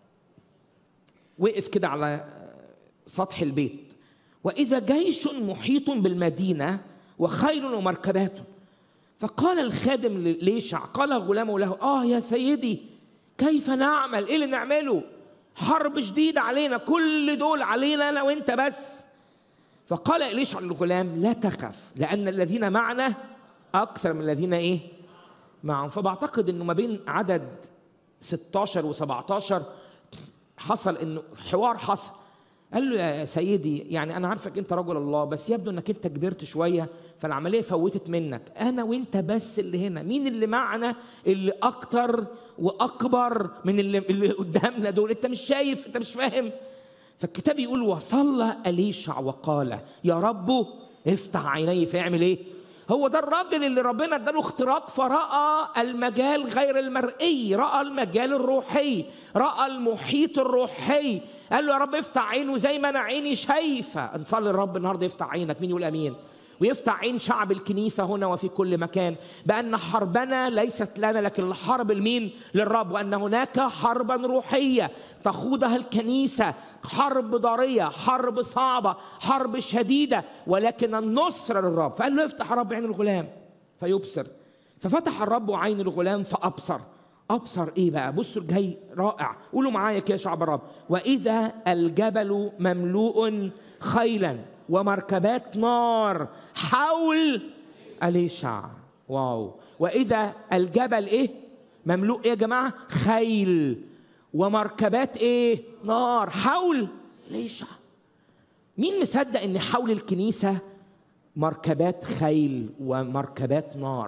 وقف كده على سطح البيت واذا جيش محيط بالمدينه وخيل ومركبات فقال الخادم ليشع قال غلامه له اه يا سيدي كيف نعمل ايه اللي نعمله حرب شديده علينا كل دول علينا انا وانت بس فقال إليشع للغلام لا تخف لأن الذين معنا أكثر من الذين إيه معهم فبعتقد أنه ما بين عدد 16 و17 حصل أنه حوار حصل قال له يا سيدي يعني انا عارفك انت رجل الله بس يبدو انك انت كبرت شويه فالعمليه فوتت منك انا وانت بس اللي هنا مين اللي معنا اللي اكتر واكبر من اللي, اللي قدامنا دول انت مش شايف انت مش فاهم فالكتاب يقول وصلى اليشع وقال يا رب افتح عيني فيعمل ايه هو ده الراجل اللي ربنا اداله اختراق فراى المجال غير المرئي راى المجال الروحي راى المحيط الروحي قال له يا رب افتح عينه زي ما انا عيني شايفه نصلي الرب النهارده يفتح عينك مين يقول امين ويفتح عين شعب الكنيسة هنا وفي كل مكان بأن حربنا ليست لنا لكن الحرب المين للرب وأن هناك حربا روحية تخوضها الكنيسة حرب ضارية حرب صعبة حرب شديدة ولكن النصر للرب فقال له افتح رب عين الغلام فيبصر ففتح الرب عين الغلام فأبصر أبصر إيه بقى بصوا الجاي رائع قولوا معايا كده يا شعب الرب وإذا الجبل مملوء خيلا ومركبات نار حول أليشع واو وإذا الجبل إيه مملوء إيه يا جماعة خيل ومركبات إيه نار حول أليشع مين مصدق إن حول الكنيسة مركبات خيل ومركبات نار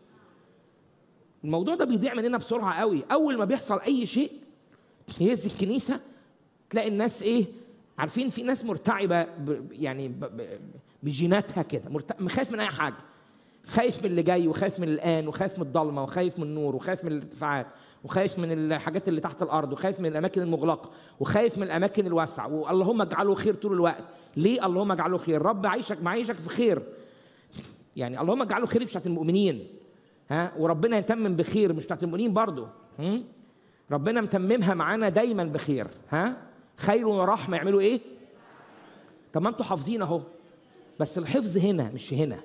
الموضوع ده بيضيع مننا بسرعة قوي أول ما بيحصل أي شيء يهز الكنيسة تلاقي الناس إيه عارفين في ناس مرتعبه ب يعني ب ب بجيناتها كده مرت... خايف من اي حاجه خايف من اللي جاي وخايف من الان وخايف من الضلمه وخايف من النور وخايف من الارتفاعات وخايف من الحاجات اللي تحت الارض وخايف من الاماكن المغلقه وخايف من الاماكن الواسعه واللهم اجعله خير طول الوقت ليه اللهم اجعله خير رب عيشك معيشك في خير يعني اللهم اجعله خير مش بتاعت المؤمنين ها وربنا يتمم بخير مش بتاعت المؤمنين برضه ربنا متممها معانا دايما بخير ها خير ورحمة يعملوا ايه؟ طب ما انتوا حافظين اهو بس الحفظ هنا مش هنا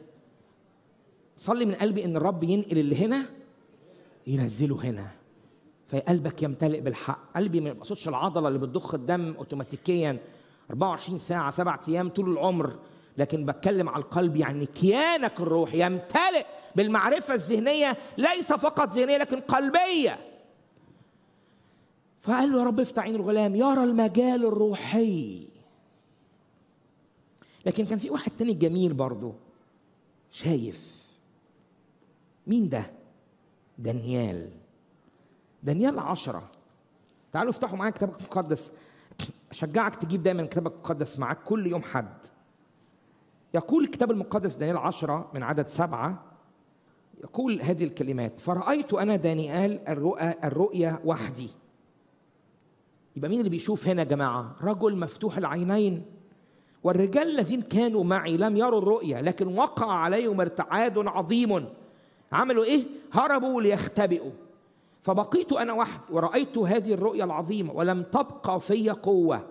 صلي من قلبي ان الرب ينقل اللي هنا ينزله هنا فقلبك يمتلئ بالحق قلبي ما يقصدش العضله اللي بتضخ الدم اوتوماتيكيا 24 ساعه سبعة ايام طول العمر لكن بتكلم على القلب يعني كيانك الروحي يمتلئ بالمعرفه الذهنيه ليس فقط ذهنيه لكن قلبيه فقال له يا رب افتح عين الغلام يرى المجال الروحي لكن كان في واحد تاني جميل برضه شايف مين ده دانيال دانيال عشرة تعالوا افتحوا معايا كتابك المقدس أشجعك تجيب دايما كتابك المقدس معاك كل يوم حد يقول الكتاب المقدس دانيال عشرة من عدد سبعة يقول هذه الكلمات فرأيت أنا دانيال الرؤى الرؤيا وحدي يبقى مين اللي بيشوف هنا يا جماعة رجل مفتوح العينين والرجال الذين كانوا معي لم يروا الرؤيا لكن وقع عليهم ارتعاد عظيم عملوا ايه هربوا ليختبئوا فبقيت انا وحدي ورأيت هذه الرؤيا العظيمة ولم تبقى في قوة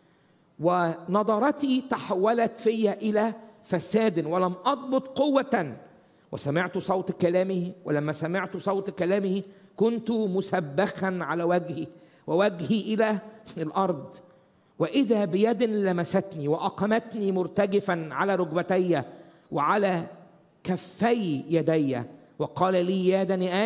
ونظرتي تحولت في إلى فساد ولم أضبط قوة وسمعت صوت كلامه ولما سمعت صوت كلامه كنت مسبخا على وجهي ووجهي الى الارض واذا بيد لمستني واقمتني مرتجفا على ركبتي وعلى كفي يدي وقال لي يا دانيال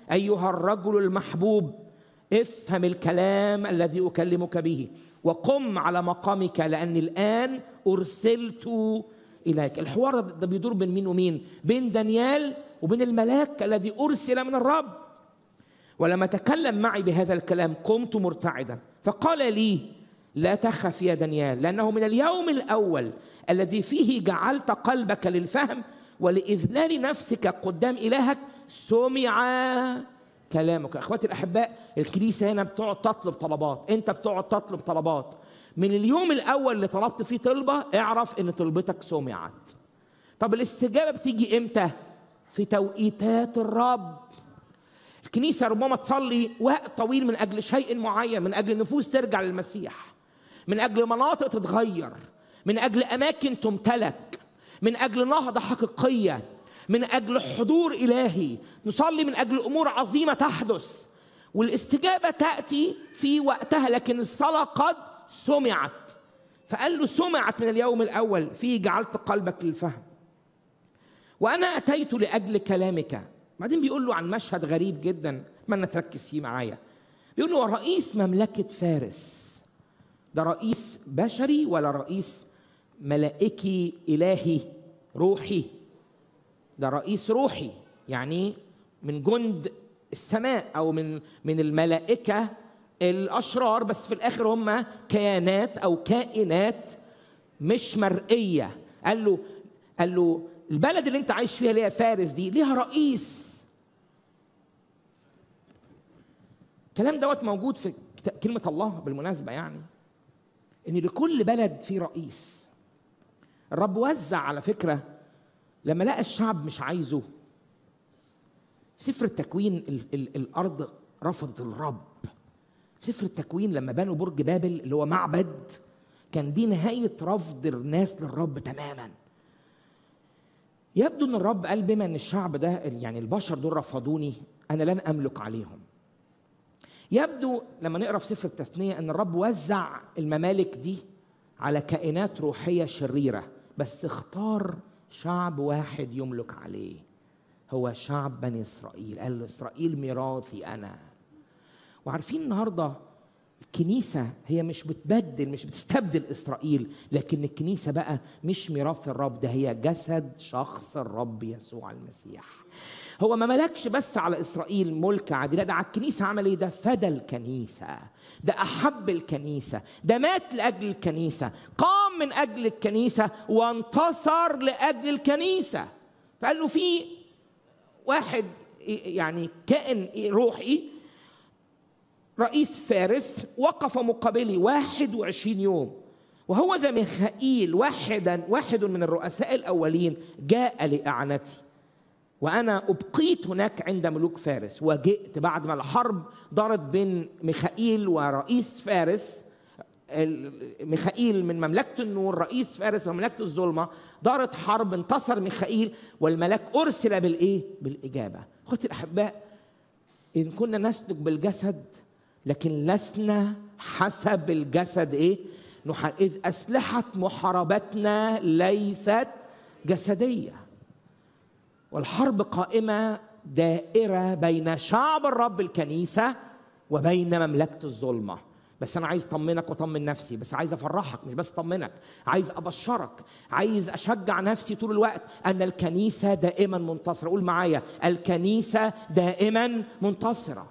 ايها الرجل المحبوب افهم الكلام الذي اكلمك به وقم على مقامك لاني الان ارسلت اليك الحوار ده بيدور بين مين ومين بين دانيال وبين الملاك الذي ارسل من الرب ولما تكلم معي بهذا الكلام قمت مرتعدا فقال لي لا تخف يا دانيال لانه من اليوم الاول الذي فيه جعلت قلبك للفهم ولاذلال نفسك قدام الهك سمع كلامك اخواتي الاحباء الكنيسه هنا بتقعد تطلب طلبات انت بتقعد تطلب طلبات من اليوم الاول اللي طلبت فيه طلبه اعرف ان طلبتك سمعت طب الاستجابه بتيجي امتى في توقيتات الرب الكنيسه ربما تصلي وقت طويل من اجل شيء معين من اجل نفوس ترجع للمسيح من اجل مناطق تتغير من اجل اماكن تمتلك من اجل نهضه حقيقيه من اجل حضور الهي نصلي من اجل امور عظيمه تحدث والاستجابه تاتي في وقتها لكن الصلاه قد سمعت فقال له سمعت من اليوم الاول فيه جعلت قلبك للفهم وانا اتيت لاجل كلامك بعدين بيقول له عن مشهد غريب جدا اتمنى تركز فيه معايا بيقول له رئيس مملكه فارس ده رئيس بشري ولا رئيس ملائكي الهي روحي ده رئيس روحي يعني من جند السماء او من من الملائكه الاشرار بس في الاخر هم كيانات او كائنات مش مرئيه قال له قال له البلد اللي انت عايش فيها اللي هي فارس دي ليها رئيس الكلام دوت موجود في كلمه الله بالمناسبه يعني ان لكل بلد في رئيس الرب وزع على فكره لما لقى الشعب مش عايزه في سفر التكوين ال ال الارض رفضت الرب في سفر التكوين لما بنوا برج بابل اللي هو معبد كان دي نهايه رفض الناس للرب تماما يبدو ان الرب قال بما ان الشعب ده يعني البشر دول رفضوني انا لن املك عليهم يبدو لما نقرا في سفر التثنيه ان الرب وزع الممالك دي على كائنات روحيه شريره بس اختار شعب واحد يملك عليه هو شعب بني اسرائيل قال له اسرائيل ميراثي انا وعارفين النهارده الكنيسة هي مش بتبدل مش بتستبدل إسرائيل لكن الكنيسة بقى مش ميراث الرب ده هي جسد شخص الرب يسوع المسيح هو ما ملكش بس على إسرائيل ملك عادي لا ده على الكنيسة عمل إيه ده فدى الكنيسة ده أحب الكنيسة ده مات لأجل الكنيسة قام من أجل الكنيسة وانتصر لأجل الكنيسة فقال له في واحد يعني كائن روحي رئيس فارس وقف مقابلي واحد وعشرين يوم وهو ذا ميخائيل واحدا واحد من الرؤساء الأولين جاء لإعانتي وأنا أبقيت هناك عند ملوك فارس وجئت بعد ما الحرب دارت بين ميخائيل ورئيس فارس ميخائيل من مملكة النور رئيس فارس من مملكة الظلمة دارت حرب انتصر ميخائيل والملاك أرسل بالإيه؟ بالإجابة أخوتي الأحباء إن كنا نسلك بالجسد لكن لسنا حسب الجسد ايه إذ أسلحة محاربتنا ليست جسدية والحرب قائمة دائرة بين شعب الرب الكنيسة وبين مملكة الظلمة بس أنا عايز أطمنك وأطمن نفسي بس عايز أفرحك مش بس أطمنك عايز أبشرك عايز أشجع نفسي طول الوقت أن الكنيسة دائما منتصرة قول معايا الكنيسة دائما منتصرة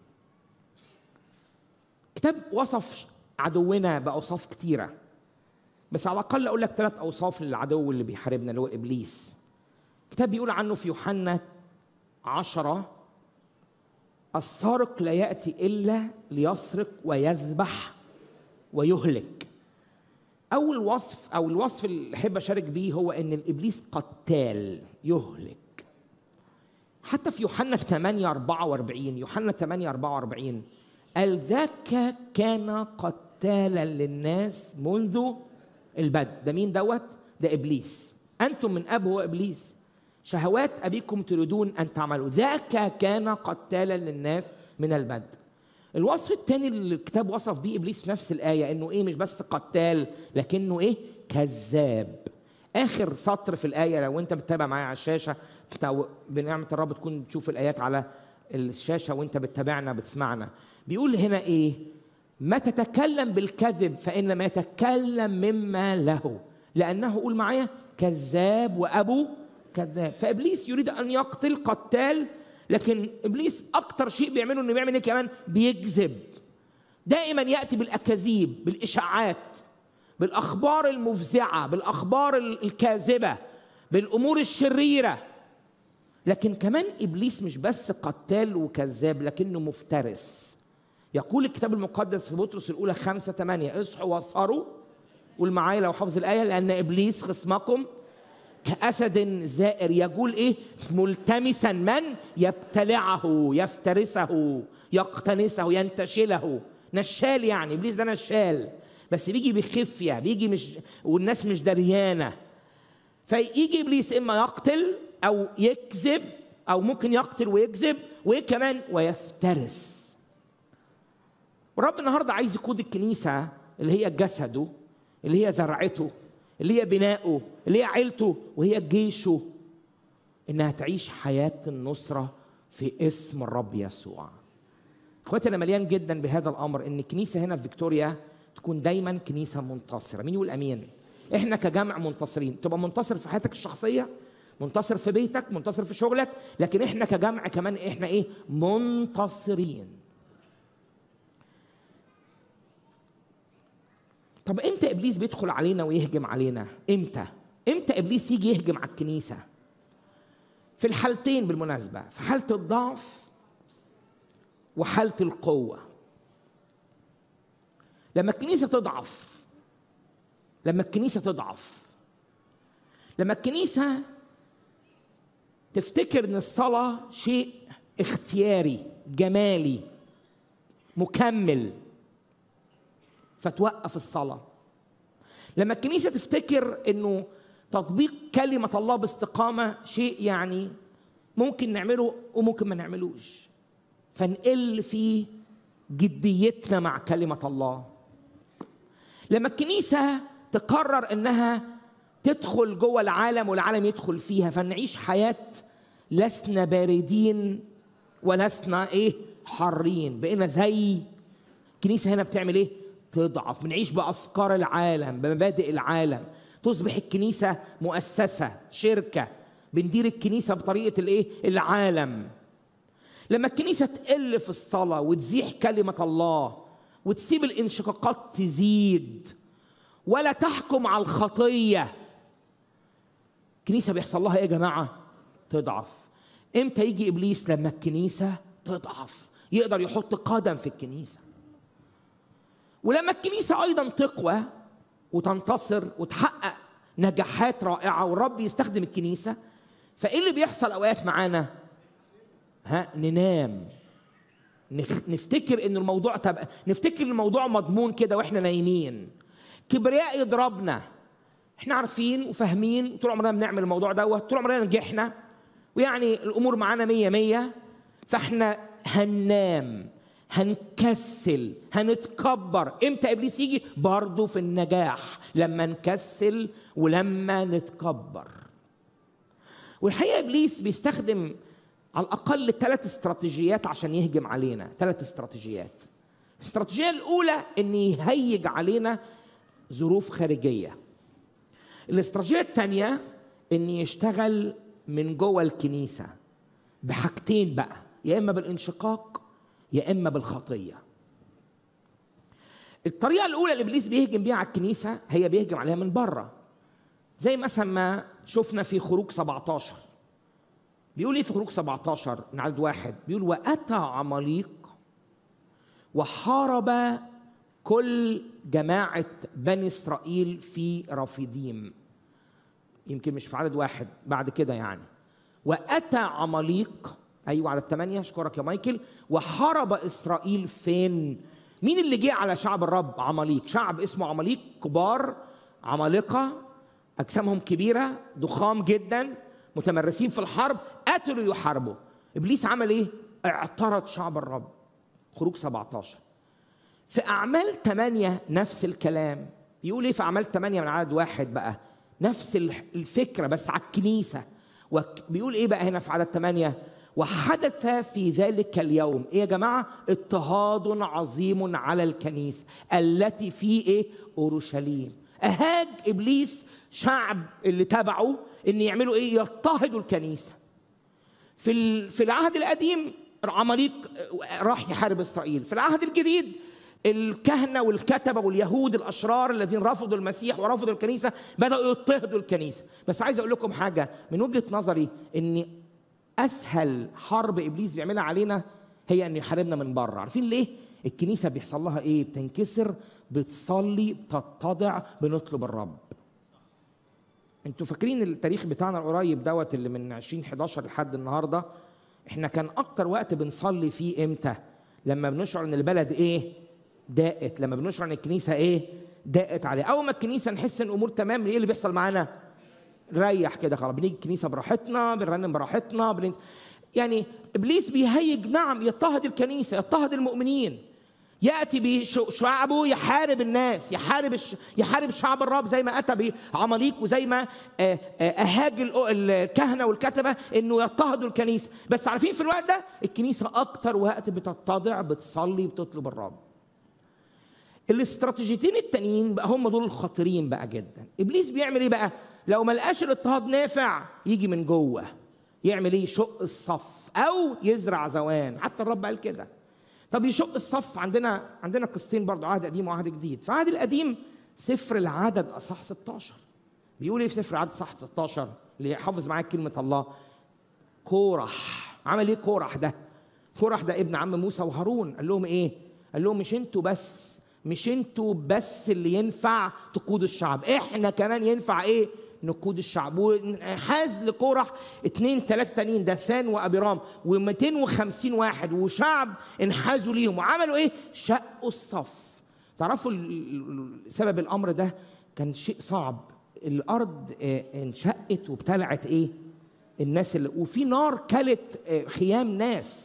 كتاب وصف عدونا بأوصاف كتيرة بس على الأقل أقول لك ثلاث أوصاف للعدو اللي بيحاربنا اللي هو إبليس كتاب بيقول عنه في يوحنا عشرة السارق لا يأتي إلا ليسرق ويذبح ويهلك أول وصف أو الوصف اللي أحب أشارك بيه هو إن الإبليس قتال يهلك حتى في يوحنا 8 44 يوحنا 8 44 قال ذاك كان قتالا للناس منذ البدء ده مين دوت ده ابليس انتم من اب هو ابليس شهوات ابيكم تريدون ان تعملوا ذاك كان قتالا للناس من البدء الوصف الثاني اللي الكتاب وصف بيه ابليس في نفس الايه انه ايه مش بس قتال لكنه ايه كذاب اخر سطر في الايه لو انت بتتابع معايا على الشاشه بنعمه الرب تكون تشوف الايات على الشاشه وانت بتتابعنا بتسمعنا بيقول هنا ايه ما تتكلم بالكذب فانما يتكلم مما له لانه قول معايا كذاب وابو كذاب فابليس يريد ان يقتل قتال لكن ابليس اكتر شيء بيعمله انه بيعمل ايه كمان بيكذب دائما ياتي بالاكاذيب بالاشاعات بالاخبار المفزعه بالاخبار الكاذبه بالامور الشريره لكن كمان ابليس مش بس قتال وكذاب لكنه مفترس يقول الكتاب المقدس في بطرس الاولى خمسة ثمانية اصحوا واسهروا قول معايا لو حافظ الايه لان ابليس خصمكم كأسد زائر يقول ايه ملتمسا من يبتلعه يفترسه يقتنسه ينتشله نشال يعني ابليس ده نشال بس بيجي بخفيه بيجي مش والناس مش دريانه فيجي ابليس اما يقتل او يكذب او ممكن يقتل ويكذب وايه كمان ويفترس ورب النهارده عايز يقود الكنيسه اللي هي جسده اللي هي زرعته اللي هي بنائه اللي هي عيلته وهي جيشه انها تعيش حياه النصره في اسم الرب يسوع اخواتي انا مليان جدا بهذا الامر ان الكنيسه هنا في فيكتوريا تكون دايما كنيسه منتصره مين يقول امين احنا كجمع منتصرين تبقى منتصر في حياتك الشخصيه منتصر في بيتك منتصر في شغلك لكن احنا كجمع كمان احنا ايه منتصرين طب امتى ابليس بيدخل علينا ويهجم علينا امتى امتى ابليس يجي يهجم على الكنيسه في الحالتين بالمناسبه في حاله الضعف وحاله القوه لما الكنيسه تضعف لما الكنيسه تضعف لما الكنيسه تفتكر ان الصلاه شيء اختياري جمالي مكمل فتوقف الصلاه لما الكنيسه تفتكر انه تطبيق كلمه الله باستقامه شيء يعني ممكن نعمله وممكن ما نعملوش فنقل في جديتنا مع كلمه الله لما الكنيسه تقرر انها تدخل جوه العالم والعالم يدخل فيها فنعيش حياه لسنا باردين ولسنا ايه حارين بقينا زي الكنيسه هنا بتعمل ايه تضعف بنعيش بافكار العالم بمبادئ العالم تصبح الكنيسه مؤسسه شركه بندير الكنيسه بطريقه الايه العالم لما الكنيسه تقل في الصلاه وتزيح كلمه الله وتسيب الانشقاقات تزيد ولا تحكم على الخطيه الكنيسه بيحصل لها ايه يا جماعه تضعف امتى يجي ابليس لما الكنيسه تضعف يقدر يحط قدم في الكنيسه ولما الكنيسه ايضا تقوى وتنتصر وتحقق نجاحات رائعه والرب يستخدم الكنيسه فايه اللي بيحصل اوقات معانا ها ننام نفتكر ان الموضوع تبقى نفتكر الموضوع مضمون كده واحنا نايمين كبرياء يضربنا احنا عارفين وفاهمين طول عمرنا بنعمل الموضوع دوت طول عمرنا نجحنا ويعني الامور معانا مية مية فاحنا هننام هنكسل هنتكبر امتى ابليس يجي برضه في النجاح لما نكسل ولما نتكبر والحقيقه ابليس بيستخدم على الاقل ثلاث استراتيجيات عشان يهجم علينا ثلاث استراتيجيات الاستراتيجيه الاولى ان يهيج علينا ظروف خارجيه الاستراتيجيه الثانيه ان يشتغل من جوه الكنيسه بحاجتين بقى يا اما بالانشقاق يا اما بالخطيه الطريقه الاولى اللي ابليس بيهجم بيها على الكنيسه هي بيهجم عليها من بره زي مثلا ما شفنا في خروج 17 بيقول ايه في خروج 17 من عدد واحد بيقول واتى عماليق وحارب كل جماعة بني إسرائيل في رافديم يمكن مش في عدد واحد بعد كده يعني وأتى عماليق أيوة على الثمانية أشكرك يا مايكل وحارب إسرائيل فين مين اللي جه على شعب الرب عماليق شعب اسمه عماليق كبار عمالقة أجسامهم كبيرة ضخام جدا متمرسين في الحرب قتلوا يحاربوا إبليس عمل إيه اعترض شعب الرب خروج 17 في أعمال ثمانية نفس الكلام يقول إيه في أعمال ثمانية من عدد واحد بقى نفس الفكرة بس على الكنيسة بيقول إيه بقى هنا في عدد ثمانية وحدث في ذلك اليوم ايه يا جماعه اضطهاد عظيم على الكنيسه التي في ايه اورشليم اهاج ابليس شعب اللي تبعه ان يعملوا ايه يضطهدوا الكنيسه في ال- في العهد القديم عماليق راح يحارب اسرائيل في العهد الجديد الكهنة والكتبة واليهود الأشرار الذين رفضوا المسيح ورفضوا الكنيسة بدأوا يضطهدوا الكنيسة بس عايز أقول لكم حاجة من وجهة نظري إن أسهل حرب إبليس بيعملها علينا هي إنه يحاربنا من بره عارفين ليه؟ الكنيسة بيحصل لها إيه؟ بتنكسر بتصلي بتتضع بنطلب الرب انتوا فاكرين التاريخ بتاعنا القريب دوت اللي من 2011 لحد النهارده احنا كان اكتر وقت بنصلي فيه امتى لما بنشعر ان البلد ايه ضاقت لما بنشعر ان الكنيسه ايه ضاقت عليه اول ما الكنيسه نحس ان الامور تمام ايه اللي بيحصل معانا نريح كده خلاص بنيجي الكنيسه براحتنا بنرنم براحتنا بن... يعني ابليس بيهيج نعم يضطهد الكنيسه يضطهد المؤمنين ياتي بشعبه يحارب الناس يحارب الش... يحارب شعب الرب زي ما اتى بعماليق وزي ما آه، آه، اهاج ال- الكهنه والكتبه انه يضطهدوا الكنيسه بس عارفين في الوقت ده الكنيسه اكتر وقت بتتضع بتصلي بتطلب الرب الاستراتيجيتين التانيين بقى هم دول الخطيرين بقى جدا ابليس بيعمل ايه بقى لو ما لقاش الاضطهاد نافع يجي من جوه يعمل ايه يشق الصف او يزرع زوان حتى الرب قال كده طب يشق الصف عندنا عندنا قصتين برضه عهد قديم وعهد جديد في العهد القديم سفر العدد اصح 16 بيقول ايه في سفر العدد اصح 16 اللي حافظ معاك كلمه الله كورح عمل ايه كورح ده كورح ده ابن عم موسى وهارون قال لهم ايه قال لهم مش انتوا بس مش انتوا بس اللي ينفع تقودوا الشعب احنا كمان ينفع ايه نقود الشعب وحاز لكورح اتنين تلاتة تانيين داثان وابيرام و250 واحد وشعب انحازوا ليهم وعملوا ايه شقوا الصف تعرفوا ال- ال- سبب الامر ده كان شيء صعب الارض آه، انشقت وابتلعت ايه الناس اللي وفي نار كلت آه، خيام ناس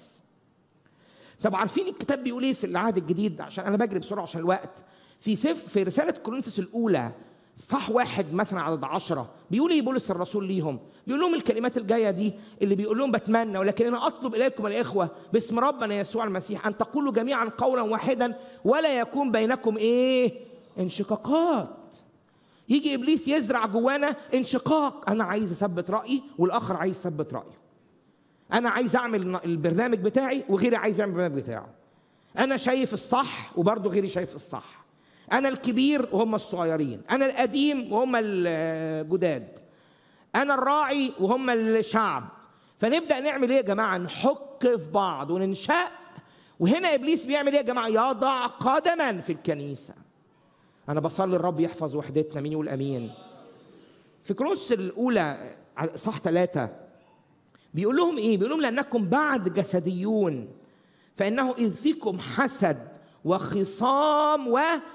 طب عارفين الكتاب بيقول ايه في العهد الجديد عشان انا بجري بسرعه عشان الوقت في سف في رساله كورنثوس الاولى صح واحد مثلا عدد عشرة بيقول ايه بولس الرسول ليهم بيقول لهم الكلمات الجايه دي اللي بيقول لهم بتمنى ولكن انا اطلب اليكم الاخوه باسم ربنا يسوع المسيح ان تقولوا جميعا قولا واحدا ولا يكون بينكم ايه انشقاقات يجي ابليس يزرع جوانا انشقاق انا عايز اثبت رايي والاخر عايز يثبت رايه انا عايز اعمل البرنامج بتاعي وغيري عايز يعمل البرنامج بتاعه انا شايف الصح وبرضه غيري شايف الصح انا الكبير وهم الصغيرين انا القديم وهم الجداد انا الراعي وهم الشعب فنبدا نعمل ايه يا جماعه نحك في بعض وننشق وهنا ابليس بيعمل ايه يا جماعه يضع قدما في الكنيسه انا بصلي الرب يحفظ وحدتنا مين يقول امين في كروس الاولى صح ثلاثة بيقول لهم ايه بيقول لهم لانكم بعد جسديون فانه اذ فيكم حسد وخصام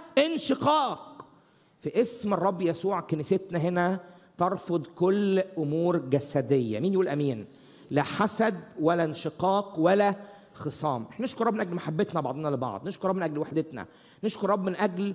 وانشقاق في اسم الرب يسوع كنيستنا هنا ترفض كل امور جسديه مين يقول امين لا حسد ولا انشقاق ولا خصام احنا نشكر رب من اجل محبتنا بعضنا لبعض نشكر رب من اجل وحدتنا نشكر رب من اجل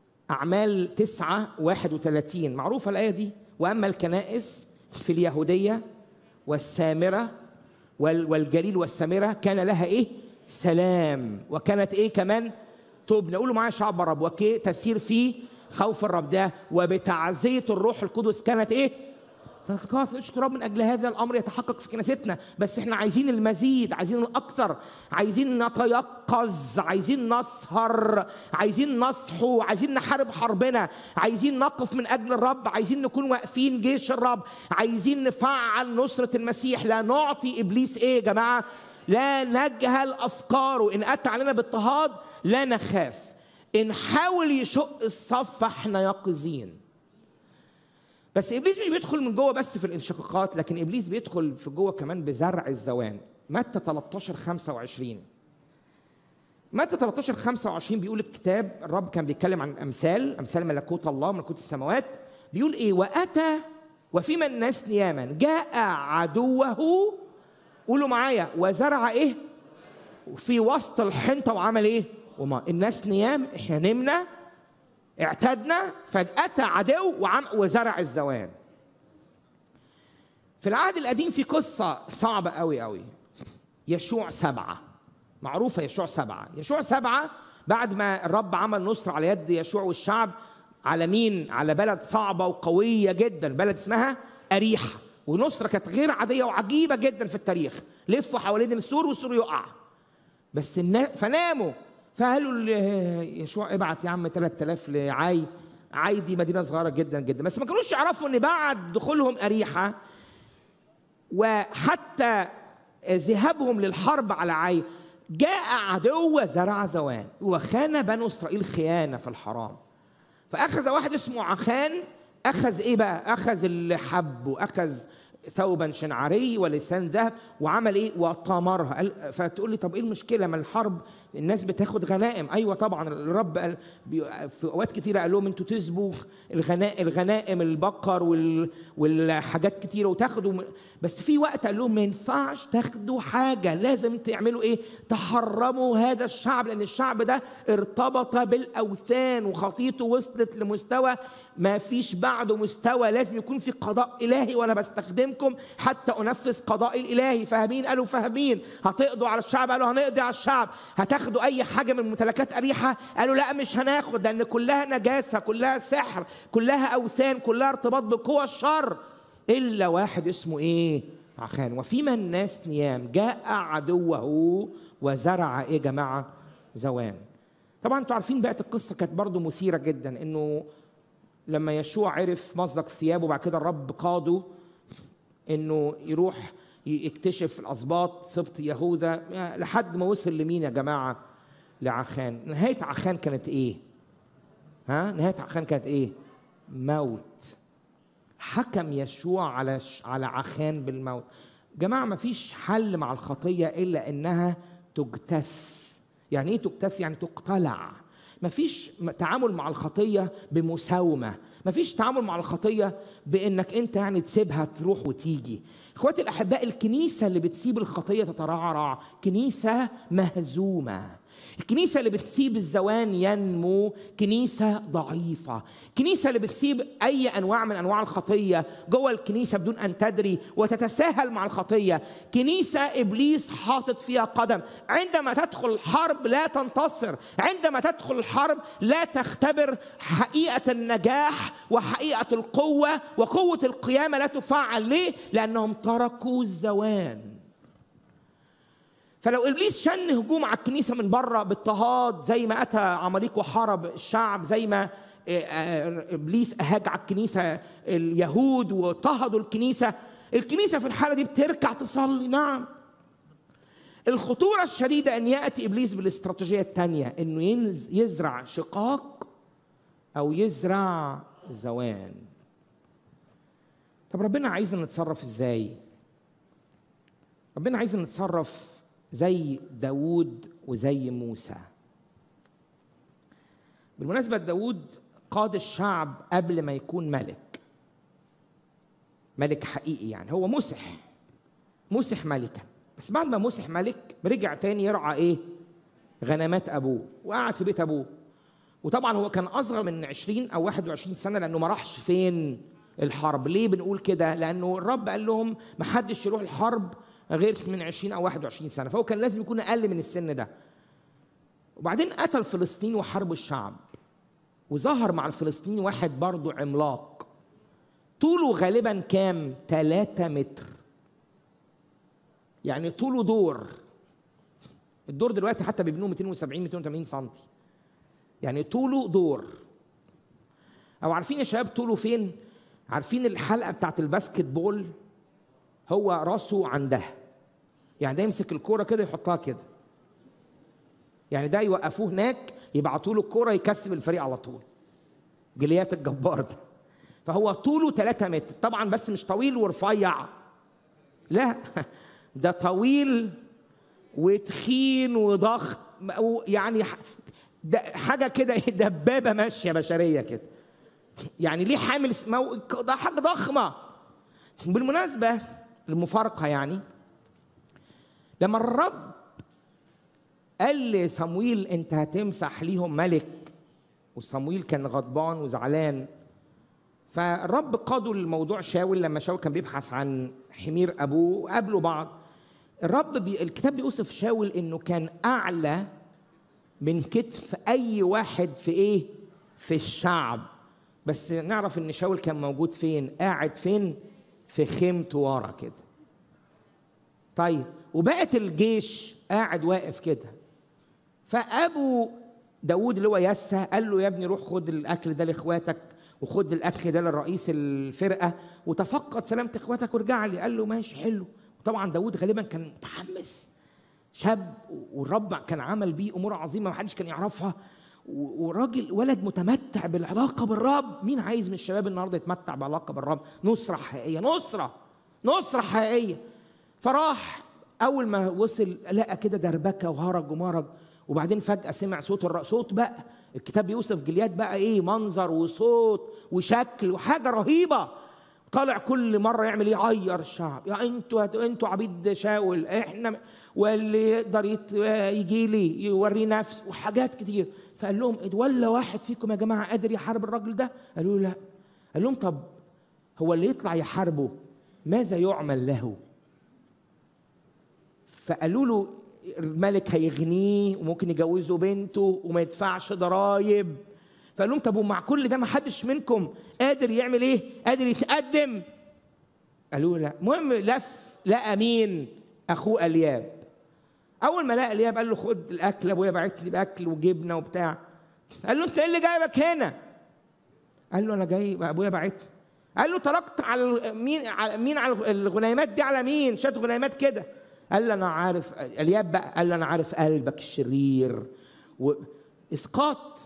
أعمال تسعة واحد وثلاثين معروفة الآية دي وأما الكنائس في اليهودية والسامرة وال- والجليل والسامرة كان لها إيه سلام وكانت إيه كمان تبنى قولوا معايا شعب الرب وكي تسير في خوف الرب ده وبتعزية الروح القدس كانت إيه تتكاثر نشكر رب من اجل هذا الامر يتحقق في كنيستنا بس احنا عايزين المزيد عايزين الاكثر عايزين نتيقظ عايزين نسهر عايزين نصحو عايزين نحارب حربنا عايزين نقف من اجل الرب عايزين نكون واقفين جيش الرب عايزين نفعل نصره المسيح لا نعطي ابليس ايه يا جماعه لا نجهل افكاره ان اتى علينا باضطهاد لا نخاف ان حاول يشق الصف فاحنا يقظين بس ابليس مش بيدخل من جوه بس في الانشقاقات لكن ابليس بيدخل في جوه كمان بزرع الزوان متى 13 25 متى 13 25 بيقول الكتاب الرب كان بيتكلم عن الامثال امثال ملكوت الله ملكوت السماوات بيقول ايه واتى وفي من الناس نياما جاء عدوه قولوا معايا وزرع ايه في وسط الحنطه وعمل ايه وما الناس نيام احنا نمنا اعتدنا فجأة عدو وعم وزرع الزوان في العهد القديم في قصة صعبة قوي قوي يشوع سبعة معروفة يشوع سبعة يشوع سبعة بعد ما الرب عمل نصر على يد يشوع والشعب على مين على بلد صعبة وقوية جدا بلد اسمها أريحة ونصرة كانت غير عادية وعجيبة جدا في التاريخ لفوا حوالين السور والسور يقع بس النا... فناموا فقالوا ل- يشوع ابعت يا عم 3000 لعاي عاي دي مدينه صغيره جدا جدا بس ما كانوش يعرفوا ان بعد دخولهم اريحه وحتى ذهابهم للحرب على عاي جاء عدو زرع زوان وخان بنو اسرائيل خيانه في الحرام فاخذ واحد اسمه عخان اخذ ايه بقى اخذ الحب واخذ ثوبا شنعري ولسان ذهب وعمل ايه وطمرها قال- فتقول لي طب ايه المشكله ما الحرب الناس بتاخد غنائم ايوه طبعا الرب قال بي- في اوقات كتيره قال لهم انتوا تسبوا الغنائم الغنائم البقر وال والحاجات كتيره وتاخدوا من- بس في وقت قال لهم ما ينفعش تاخدوا حاجه لازم تعملوا ايه تحرموا هذا الشعب لان الشعب ده ارتبط بالاوثان وخطيته وصلت لمستوى ما فيش بعده مستوى لازم يكون في قضاء الهي وانا بستخدمكم حتى انفذ قضاء الالهي فاهمين قالوا فاهمين هتقضوا على الشعب قالوا هنقضي على الشعب هتاخدوا اي حاجه من ممتلكات اريحه قالوا لا مش هناخد لان كلها نجاسه كلها سحر كلها اوثان كلها ارتباط بقوى الشر الا واحد اسمه ايه عخان وفيما الناس نيام جاء عدوه وزرع ايه يا جماعه زوان طبعا انتوا عارفين بقت القصه كانت برضو مثيره جدا انه لما يشوع عرف مزق ثيابه بعد كده الرب قاده انه يروح يكتشف الاسباط سبط يهوذا لحد ما وصل لمين يا جماعه لعخان نهايه عخان كانت ايه ها نهايه عخان كانت ايه موت حكم يشوع على على عخان بالموت جماعه ما فيش حل مع الخطيه الا انها تجتث يعني ايه تجتث يعني تقتلع مفيش تعامل مع الخطيه بمساومه مفيش تعامل مع الخطيه بانك انت يعني تسيبها تروح وتيجي اخواتي الاحباء الكنيسه اللي بتسيب الخطيه تترعرع كنيسه مهزومه الكنيسة اللي بتسيب الزوان ينمو كنيسة ضعيفة الكنيسة اللي بتسيب أي أنواع من أنواع الخطية جوه الكنيسة بدون أن تدري وتتساهل مع الخطية كنيسة إبليس حاطط فيها قدم عندما تدخل الحرب لا تنتصر عندما تدخل الحرب لا تختبر حقيقة النجاح وحقيقة القوة وقوة القيامة لا تفعل ليه؟ لأنهم تركوا الزوان فلو ابليس شن هجوم على الكنيسه من بره باضطهاد زي ما اتى عماليق وحارب الشعب زي ما ابليس اهاج على الكنيسه اليهود واضطهدوا الكنيسه الكنيسه في الحاله دي بتركع تصلي نعم الخطوره الشديده ان ياتي ابليس بالاستراتيجيه الثانيه انه يزرع شقاق او يزرع زوان طب ربنا عايزنا نتصرف ازاي ربنا عايزنا نتصرف زي داود وزي موسى بالمناسبة داود قاد الشعب قبل ما يكون ملك ملك حقيقي يعني هو مسح مسح ملكا بس بعد ما مسح ملك رجع تاني يرعى ايه غنمات ابوه وقعد في بيت ابوه وطبعا هو كان اصغر من 20 او 21 سنه لانه ما راحش فين الحرب ليه بنقول كده لانه الرب قال لهم ما حدش يروح الحرب غير من 20 او 21 سنه فهو كان لازم يكون اقل من السن ده وبعدين قتل فلسطين وحارب الشعب وظهر مع الفلسطيني واحد برضه عملاق طوله غالبا كام 3 متر يعني طوله دور الدور دلوقتي حتى بيبنوه 270 280 سم يعني طوله دور او عارفين يا شباب طوله فين عارفين الحلقه بتاعت الباسكت بول هو راسه عندها يعني ده يمسك الكوره كده يحطها كده يعني ده يوقفوه هناك يبعتوا له الكوره يكسب الفريق على طول جليات الجبار ده فهو طوله 3 متر طبعا بس مش طويل ورفيع لا ده طويل وتخين وضخم يعني ده حاجه كده دبابه ماشيه بشريه كده يعني ليه حامل مو... ده حاجه ضخمه بالمناسبه المفارقه يعني لما الرب قال لصمويل انت هتمسح ليهم ملك وصمويل كان غضبان وزعلان فالرب قادوا الموضوع شاول لما شاول كان بيبحث عن حمير ابوه وقابلوا بعض الرب بي... الكتاب بيوصف شاول انه كان اعلى من كتف اي واحد في ايه في الشعب بس نعرف ان شاول كان موجود فين قاعد فين في خيمته ورا كده طيب وبقت الجيش قاعد واقف كده فابو داود اللي هو يسى قال له يا ابني روح خد الاكل ده لاخواتك وخد الاكل ده للرئيس الفرقه وتفقد سلامه اخواتك وارجع لي قال له ماشي حلو طبعا داود غالبا كان متحمس شاب والرب كان عمل بيه امور عظيمه ما حدش كان يعرفها وراجل ولد متمتع بالعلاقه بالرب مين عايز من الشباب النهارده يتمتع بعلاقه بالرب نصره حقيقيه نصره نصره حقيقيه فراح اول ما وصل لقى كده دربكه وهرج ومرج وبعدين فجاه سمع صوت الر... صوت بقى الكتاب بيوصف جلياد بقى ايه منظر وصوت وشكل وحاجه رهيبه طالع كل مره يعمل ايه يعير الشعب يا انتوا انتوا عبيد شاول احنا واللي يقدر يت... يجي لي يوري نفسه وحاجات كتير فقال لهم ولا واحد فيكم يا جماعه قادر يحارب الراجل ده قالوا له لا قال لهم طب هو اللي يطلع يحاربه ماذا يعمل له فقالوا له الملك هيغنيه وممكن يجوزه بنته وما يدفعش ضرايب فقال لهم طب ومع كل ده ما حدش منكم قادر يعمل ايه قادر يتقدم قالوا لا المهم لف لقى مين اخوه الياب اول ما لقى الياب قال له خد الاكل ابويا بعت لي باكل وجبنه وبتاع قال له انت ايه اللي جايبك هنا قال له انا جاي ابويا بعت قال له تركت على مين على مين على الغنيمات دي على مين شات غنيمات كده قال له انا عارف الياب بقى قال له انا عارف قلبك الشرير واسقاط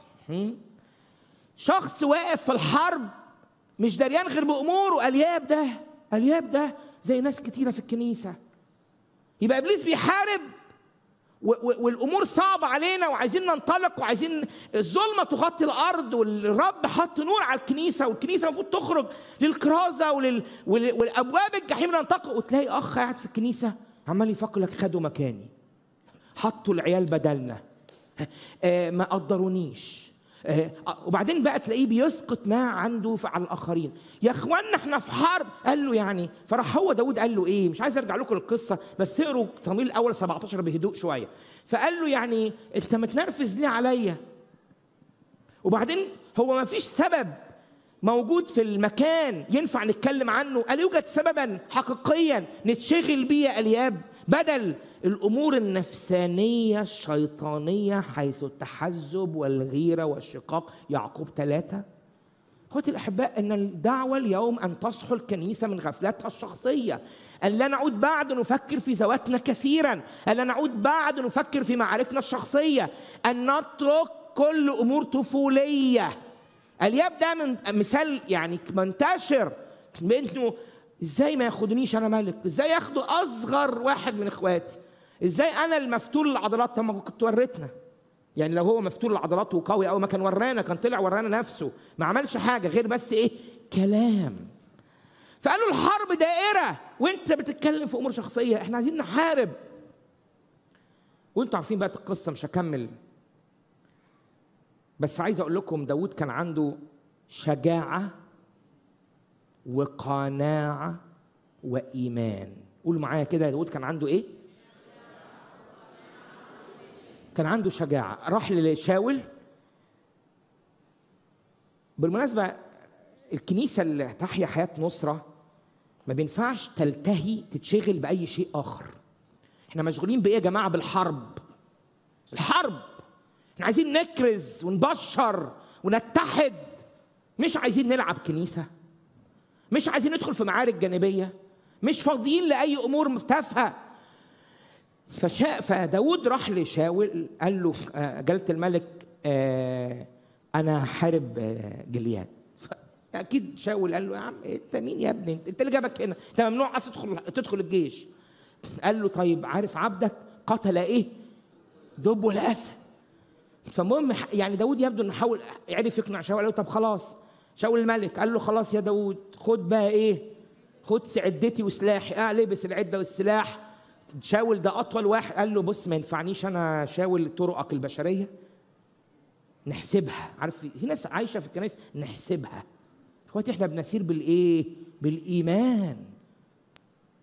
شخص واقف في الحرب مش دريان غير باموره الياب ده الياب ده زي ناس كتيره في الكنيسه يبقى ابليس بيحارب والامور صعبه علينا وعايزين ننطلق وعايزين الظلمه تغطي الارض والرب حط نور على الكنيسه والكنيسه المفروض تخرج للكرازه ولل... والابواب الجحيم ننتقل وتلاقي اخ قاعد في الكنيسه عمال يفكر لك خدوا مكاني حطوا العيال بدلنا آه ما قدرونيش آه وبعدين بقى تلاقيه بيسقط ما عنده على الاخرين يا اخوانا احنا في حرب قال له يعني فراح هو داود قال له ايه مش عايز ارجع لكم القصه بس اقروا تمويل الاول 17 بهدوء شويه فقال له يعني انت متنرفز ليه عليا وبعدين هو ما فيش سبب موجود في المكان ينفع نتكلم عنه قال يوجد سببا حقيقيا نتشغل بيه يا الياب بدل الامور النفسانيه الشيطانيه حيث التحزب والغيره والشقاق يعقوب ثلاثه اخوتي الاحباء ان الدعوه اليوم ان تصحو الكنيسه من غفلتها الشخصيه ان لا نعود بعد نفكر في ذواتنا كثيرا ان لا نعود بعد نفكر في معاركنا الشخصيه ان نترك كل امور طفوليه الياب ده من مثال يعني منتشر بانه ازاي ما ياخدنيش انا ملك ازاي ياخدوا اصغر واحد من اخواتي ازاي انا المفتول العضلات طب ما كنت وريتنا يعني لو هو مفتول العضلات وقوي قوي ما كان ورانا كان طلع ورانا نفسه ما عملش حاجه غير بس ايه كلام فقالوا الحرب دائره وانت بتتكلم في امور شخصيه احنا عايزين نحارب وانتوا عارفين بقى القصه مش هكمل بس عايز اقول لكم داود كان عنده شجاعه وقناعه وايمان قولوا معايا كده داود كان عنده ايه كان عنده شجاعه راح لشاول بالمناسبه الكنيسه اللي تحيا حياه نصره ما بينفعش تلتهي تتشغل باي شيء اخر احنا مشغولين بايه يا جماعه بالحرب الحرب احنا عايزين نكرز ونبشر ونتحد مش عايزين نلعب كنيسة مش عايزين ندخل في معارك جانبية مش فاضيين لأي أمور تافهة فشاء فداود راح لشاول قال له جلالة الملك آه أنا هحارب آه جلياد أكيد شاول قال له يا عم أنت مين يا ابني أنت اللي جابك هنا أنت ممنوع أصلا تدخل تدخل الجيش قال له طيب عارف عبدك قتل إيه دب والأسد فالمهم يعني داود يبدو انه حاول عرف يقنع شاول قال له طب خلاص شاول الملك قال له خلاص يا داود خد بقى ايه خد عدتي وسلاحي اه لبس العده والسلاح شاول ده اطول واحد قال له بص ما ينفعنيش انا شاول طرقك البشريه نحسبها عارف في ناس عايشه في الكنائس نحسبها اخواتي احنا بنسير بالايه بالايمان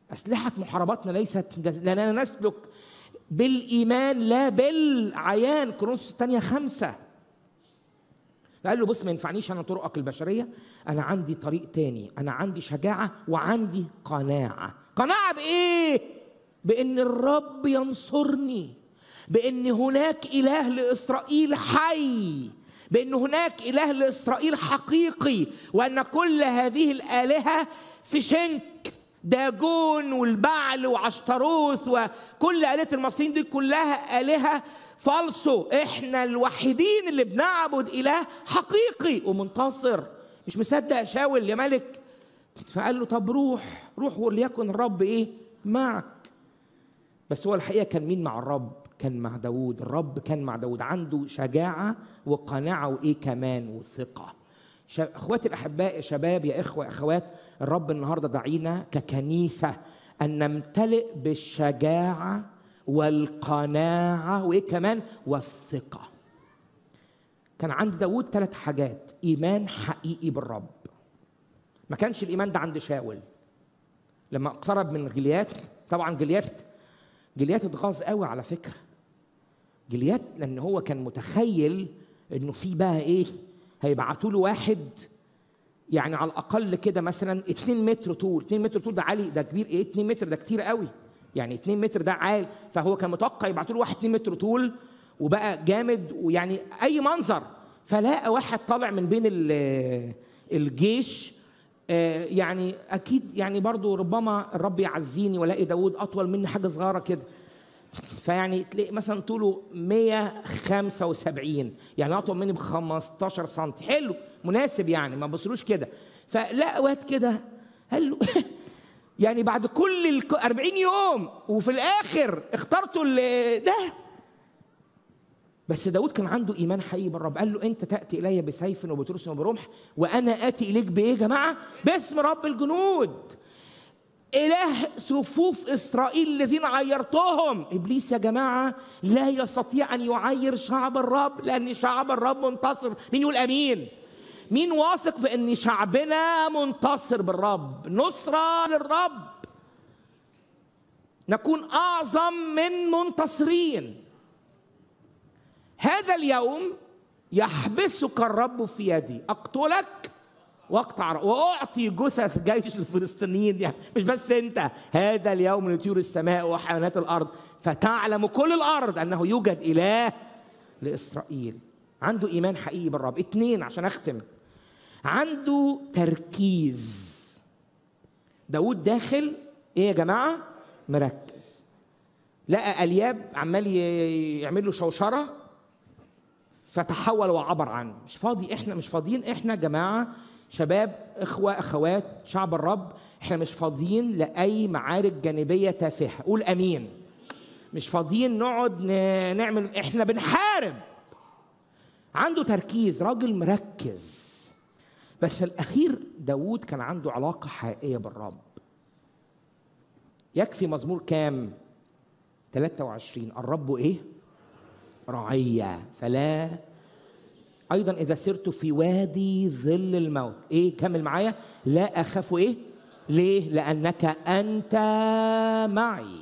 أسلحة محارباتنا ليست جز... لأننا نسلك بالإيمان لا بالعيان كورنثوس الثانية خمسة قال له بص ما ينفعنيش أنا طرقك البشرية أنا عندي طريق تاني أنا عندي شجاعة وعندي قناعة قناعة بإيه؟ بأن الرب ينصرني بأن هناك إله لإسرائيل حي بأن هناك إله لإسرائيل حقيقي وأن كل هذه الآلهة في شنك داجون والبعل وعشتروث وكل آلهة المصريين دي كلها آلهة فالصو احنا الوحيدين اللي بنعبد إله حقيقي ومنتصر مش مصدق شاول يا ملك فقال له طب روح روح وليكن الرب ايه معك بس هو الحقيقة كان مين مع الرب كان مع داود الرب كان مع داود عنده شجاعة وقناعة وإيه كمان وثقة اخواتي الاحباء يا شباب يا اخوه اخوات الرب النهارده دعينا ككنيسه ان نمتلئ بالشجاعه والقناعه وايه كمان والثقه كان عند داود ثلاث حاجات ايمان حقيقي بالرب ما كانش الايمان ده عند شاول لما اقترب من جليات طبعا جليات جليات اتغاظ قوي على فكره جليات لان هو كان متخيل انه في بقى ايه هيبعتوا له واحد يعني على الاقل كده مثلا 2 متر طول 2 متر طول ده عالي ده كبير ايه 2 متر ده كتير قوي يعني 2 متر ده عالي فهو كان متوقع يبعتوا له واحد 2 متر طول وبقى جامد ويعني اي منظر فلاقى واحد طالع من بين الجيش يعني اكيد يعني برضو ربما الرب يعزيني والاقي داود اطول مني حاجه صغيره كده فيعني تلاقي مثلا طوله 175 يعني اطول مني ب 15 سم حلو مناسب يعني ما بصلوش كده فلا واد كده قال له يعني بعد كل ال 40 يوم وفي الاخر اخترتوا ده بس داود كان عنده ايمان حقيقي بالرب قال له انت تاتي الي بسيف وبترس وبرمح وانا اتي اليك بايه يا جماعه باسم رب الجنود إله صفوف إسرائيل الذين عيرتهم إبليس يا جماعة لا يستطيع أن يعير شعب الرب لأن شعب الرب منتصر مين يقول أمين مين واثق في أن شعبنا منتصر بالرب نصرة للرب نكون أعظم من منتصرين هذا اليوم يحبسك الرب في يدي أقتلك واقطع واعطي جثث جيش الفلسطينيين يعني مش بس انت هذا اليوم لطيور السماء وحيوانات الارض فتعلم كل الارض انه يوجد اله لاسرائيل عنده ايمان حقيقي بالرب اتنين عشان اختم عنده تركيز داود داخل ايه يا جماعه مركز لقى الياب عمال يعمل له شوشره فتحول وعبر عنه مش فاضي احنا مش فاضيين احنا جماعه شباب اخوه اخوات شعب الرب احنا مش فاضيين لاي معارك جانبيه تافهه قول امين مش فاضيين نقعد نعمل احنا بنحارب عنده تركيز راجل مركز بس الاخير داوود كان عنده علاقه حقيقيه بالرب يكفي مزمور كام 23 الرب ايه رعيه فلا ايضا اذا سرت في وادي ظل الموت ايه كمل معايا لا اخاف ايه ليه لانك انت معي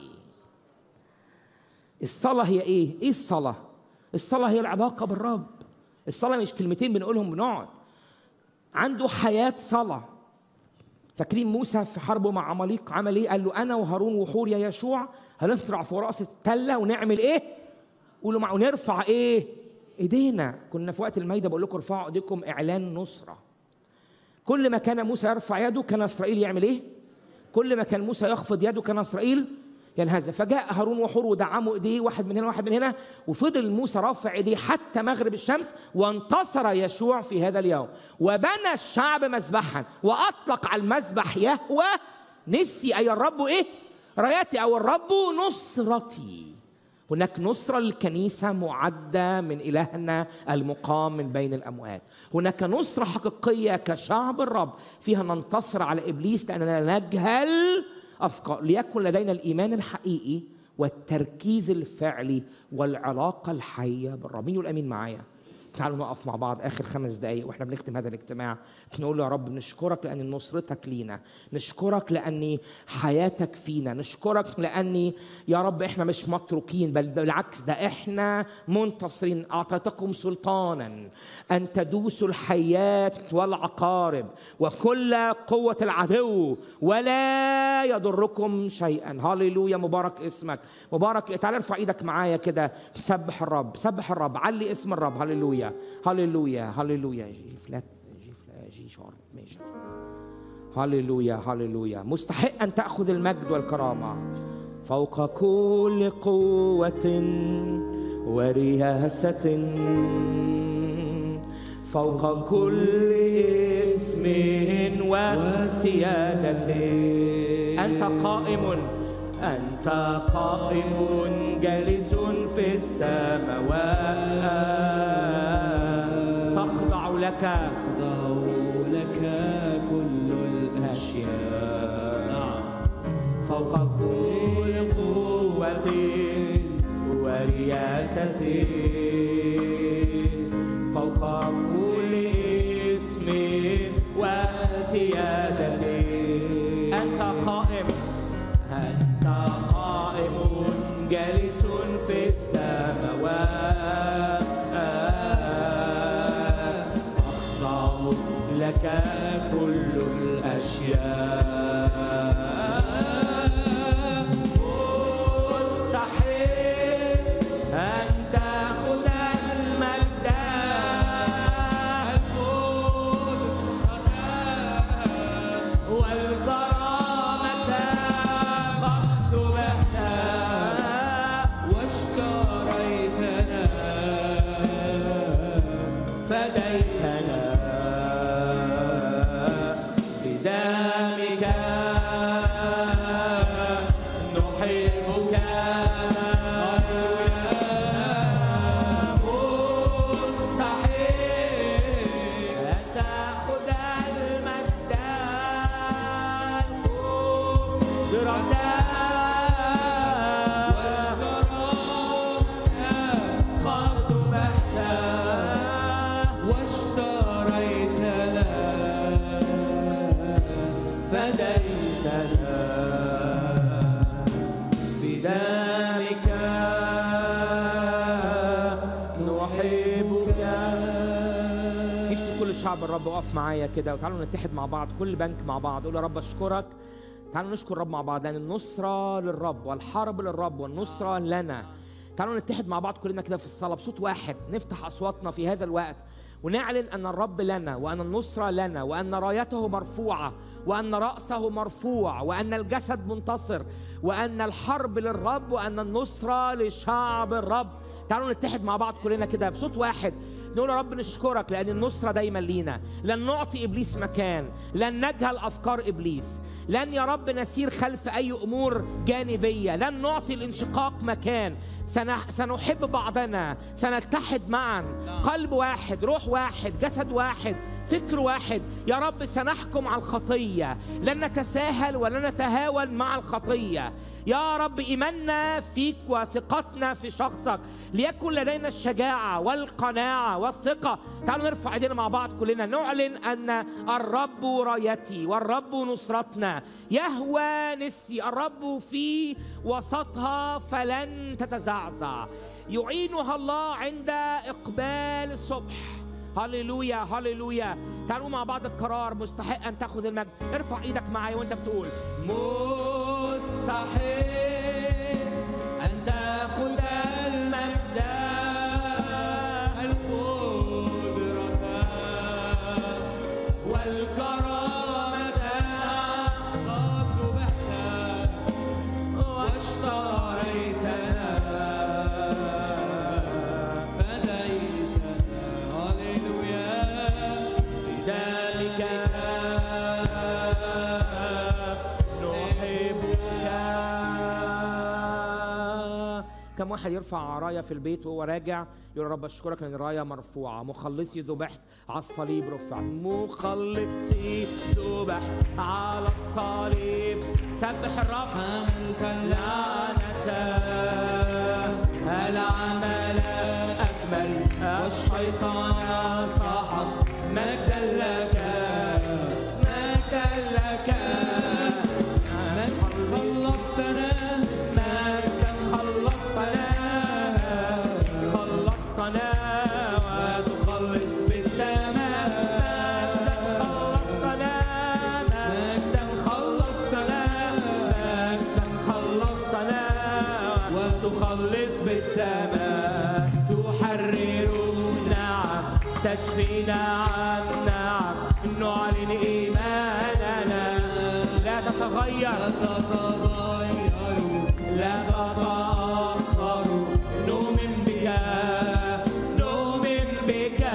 الصلاه هي ايه ايه الصلاه الصلاه هي العلاقه بالرب الصلاه مش كلمتين بنقولهم بنقعد عنده حياه صلاه فاكرين موسى في حربه مع عماليق عمل ايه قال له انا وهارون وحور يا يشوع هنطلع في راس التله ونعمل ايه قولوا معه نرفع ايه ايدينا كنا في وقت الميده بقول لكم ارفعوا ايديكم اعلان نصره كل ما كان موسى يرفع يده كان اسرائيل يعمل ايه كل ما كان موسى يخفض يده كان اسرائيل ينهزم فجاء هارون وحور ودعموا ايديه واحد من هنا واحد من هنا وفضل موسى رافع ايديه حتى مغرب الشمس وانتصر يشوع في هذا اليوم وبنى الشعب مذبحا واطلق على المذبح يهوى نسي اي الرب ايه رايتي او الرب نصرتي هناك نصرة للكنيسة معدة من إلهنا المقام من بين الأموات هناك نصرة حقيقية كشعب الرب فيها ننتصر على إبليس لأننا نجهل أفكار ليكن لدينا الإيمان الحقيقي والتركيز الفعلي والعلاقة الحية بالرب مين يقول أمين معايا تعالوا نقف مع بعض اخر خمس دقايق واحنا بنختم هذا الاجتماع نقول له يا رب نشكرك لان نصرتك لينا نشكرك لان حياتك فينا نشكرك لان يا رب احنا مش متروكين بل بالعكس ده احنا منتصرين اعطيتكم سلطانا ان تدوسوا الحيات والعقارب وكل قوه العدو ولا يضركم شيئا هللويا مبارك اسمك مبارك تعال ارفع ايدك معايا كده سبح الرب سبح الرب علي اسم الرب هللويا هللويا هللويا جي فلات جي فلات جي شارب ماشي هللويا هللويا مستحق ان تاخذ المجد والكرامه فوق كل قوه ورياسه فوق كل اسم وسياده انت قائم أنت قائم جالس في السماوات تخضع لك تخضع لك كل الأشياء فوق كل قوة ورياسة فوق كل اسم وسيادة أنت قائم أنت قائم جالس في السماوات أخضع لك كل الأشياء مستحيل أن تأخذ المجد والكرامة قد بهتا واشتريتنا فديتنا بدمك نحبك مستحيل أن تأخذ المجد قد بهتا واشتريتنا فديتنا بدمك نحبك نفسي كل شعب الرب وقف معايا كده وتعالوا نتحد مع بعض كل بنك مع بعض قول يا رب اشكرك تعالوا نشكر الرب مع بعض لان النصره للرب والحرب للرب والنصره لنا تعالوا نتحد مع بعض كلنا كده في الصلاه بصوت واحد نفتح اصواتنا في هذا الوقت ونعلن ان الرب لنا وان النصره لنا وان رايته مرفوعه وان راسه مرفوع وان الجسد منتصر وان الحرب للرب وان النصره لشعب الرب تعالوا نتحد مع بعض كلنا كده بصوت واحد نقول يا رب نشكرك لان النصره دايما لينا لن نعطي ابليس مكان لن نجهل افكار ابليس لن يا رب نسير خلف اي امور جانبيه لن نعطي الانشقاق مكان سنح- سنحب بعضنا سنتحد معا قلب واحد روح واحد جسد واحد فكر واحد يا رب سنحكم على الخطية لن نتساهل ولن نتهاون مع الخطية يا رب إيماننا فيك وثقتنا في شخصك ليكن لدينا الشجاعة والقناعة والثقة تعالوا نرفع ايدينا مع بعض كلنا نعلن أن الرب رايتي والرب نصرتنا يهوى نسي الرب في وسطها فلن تتزعزع يعينها الله عند إقبال الصبح هللويا هللويا تعالوا مع بعض القرار مستحق ان تاخذ المجد ارفع ايدك معايا وانت بتقول مستحق ان تاخذ المجد القدرة والكرامة قد ذبحت واشتريتنا فديتنا هللويا لذلك نحبك كم واحد يرفع رايه في البيت وهو راجع يقول يا رب اشكرك لان الرايه مرفوعه مخلصي ذبحت على الصليب رفعت مخلصي ذبحت على الصليب سبح الرب حملت اللعنة العمل أكمل الشيطان شيطان صاحب مجدا لك مجدا لك من خلصتنا مجدا خلصتنا خلصتنا وتخلص بالتمام مجدا خلصتنا مجدا خلصتنا وتخلص بالتمام تحررنا نعم تشفي نعم نعم نعلن إيماننا لا تتغير تتغير لا تتأخر نؤمن بك نؤمن بك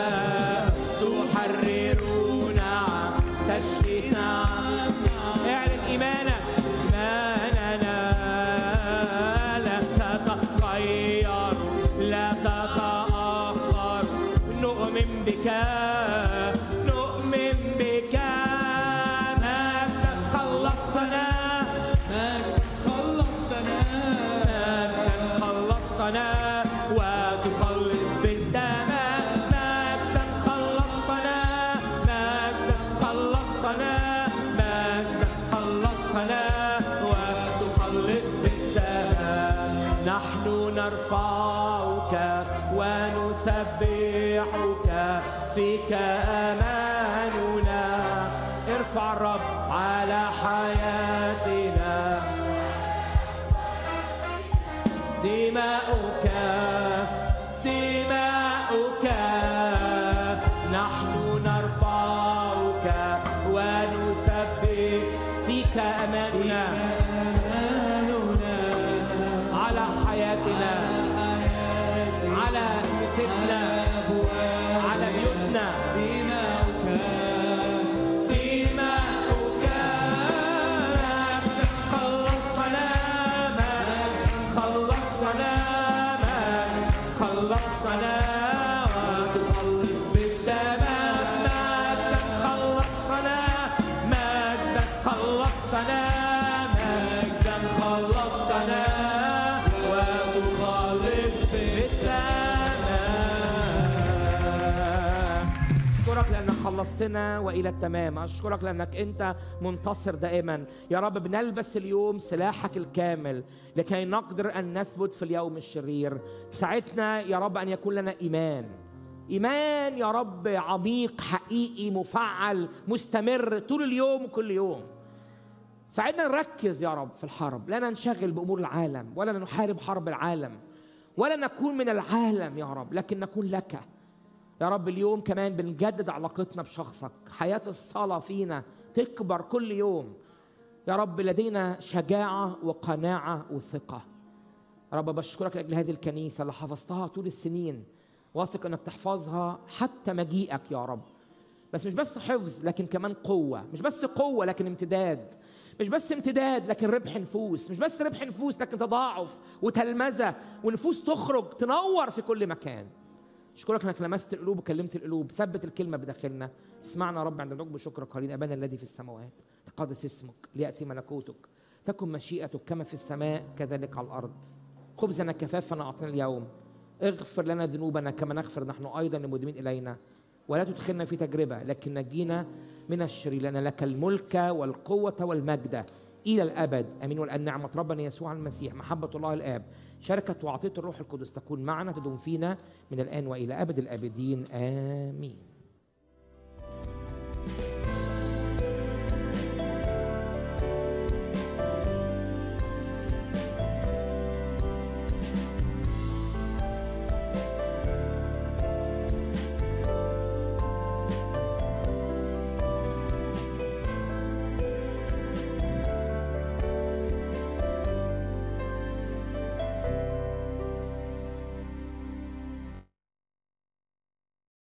تحررنا تشفينا اعلن إيمانك إيماننا لا تتغير لا تتأخر نؤمن بك نؤمن بك مجدا خلصتنا خلصتنا مجدا خلصتنا وتخلص بالتمام مجدا خلصتنا مجدا خلصتنا مجدا خلصتنا وتخلص بالتمام نحن نرفعك ونسبحك فيك أماننا ارفع الرب على حياتنا دماؤك دماؤك نحن نرفعك ونسبح فيك أماننا على حياتنا على كنيستنا على بيوتنا دماؤك خلصتنا خلصتنا خلصتنا وتخلص بالتمام مجدا خلصتنا مجدا خلصتنا مجدا خلصتنا وتخلص بالتمام أشكرك لأنك خلصتنا وإلى التمام أشكرك لأنك أنت منتصر دائما يا رب بنلبس اليوم سلاحك الكامل لكي نقدر أن نثبت في اليوم الشرير ساعدنا يا رب أن يكون لنا إيمان إيمان يا رب عميق حقيقي مفعل مستمر طول اليوم وكل يوم ساعدنا نركز يا رب في الحرب لا ننشغل بأمور العالم ولا نحارب حرب العالم ولا نكون من العالم يا رب لكن نكون لك يا رب اليوم كمان بنجدد علاقتنا بشخصك حياة الصلاة فينا تكبر كل يوم يا رب لدينا شجاعة وقناعة وثقة يا رب بشكرك لأجل هذه الكنيسة اللي حفظتها طول السنين واثق أنك تحفظها حتى مجيئك يا رب بس مش بس حفظ لكن كمان قوة مش بس قوة لكن امتداد مش بس امتداد لكن ربح نفوس مش بس ربح نفوس لكن تضاعف وتلمذة ونفوس تخرج تنور في كل مكان اشكرك انك لمست القلوب وكلمت القلوب ثبت الكلمه بداخلنا اسمعنا يا رب عند الركب بشكر قليل ابانا الذي في السماوات تقدس اسمك لياتي ملكوتك تكن مشيئتك كما في السماء كذلك على الارض خبزنا كفافنا اعطنا اليوم اغفر لنا ذنوبنا كما نغفر نحن ايضا للمدمين الينا ولا تدخلنا في تجربه لكن نجينا من الشرير لان لك الملك والقوه والمجد الى الابد امين والان نعمه ربنا يسوع المسيح محبه الله الاب شركه وعطيه الروح القدس تكون معنا تدوم فينا من الان والى ابد الابدين امين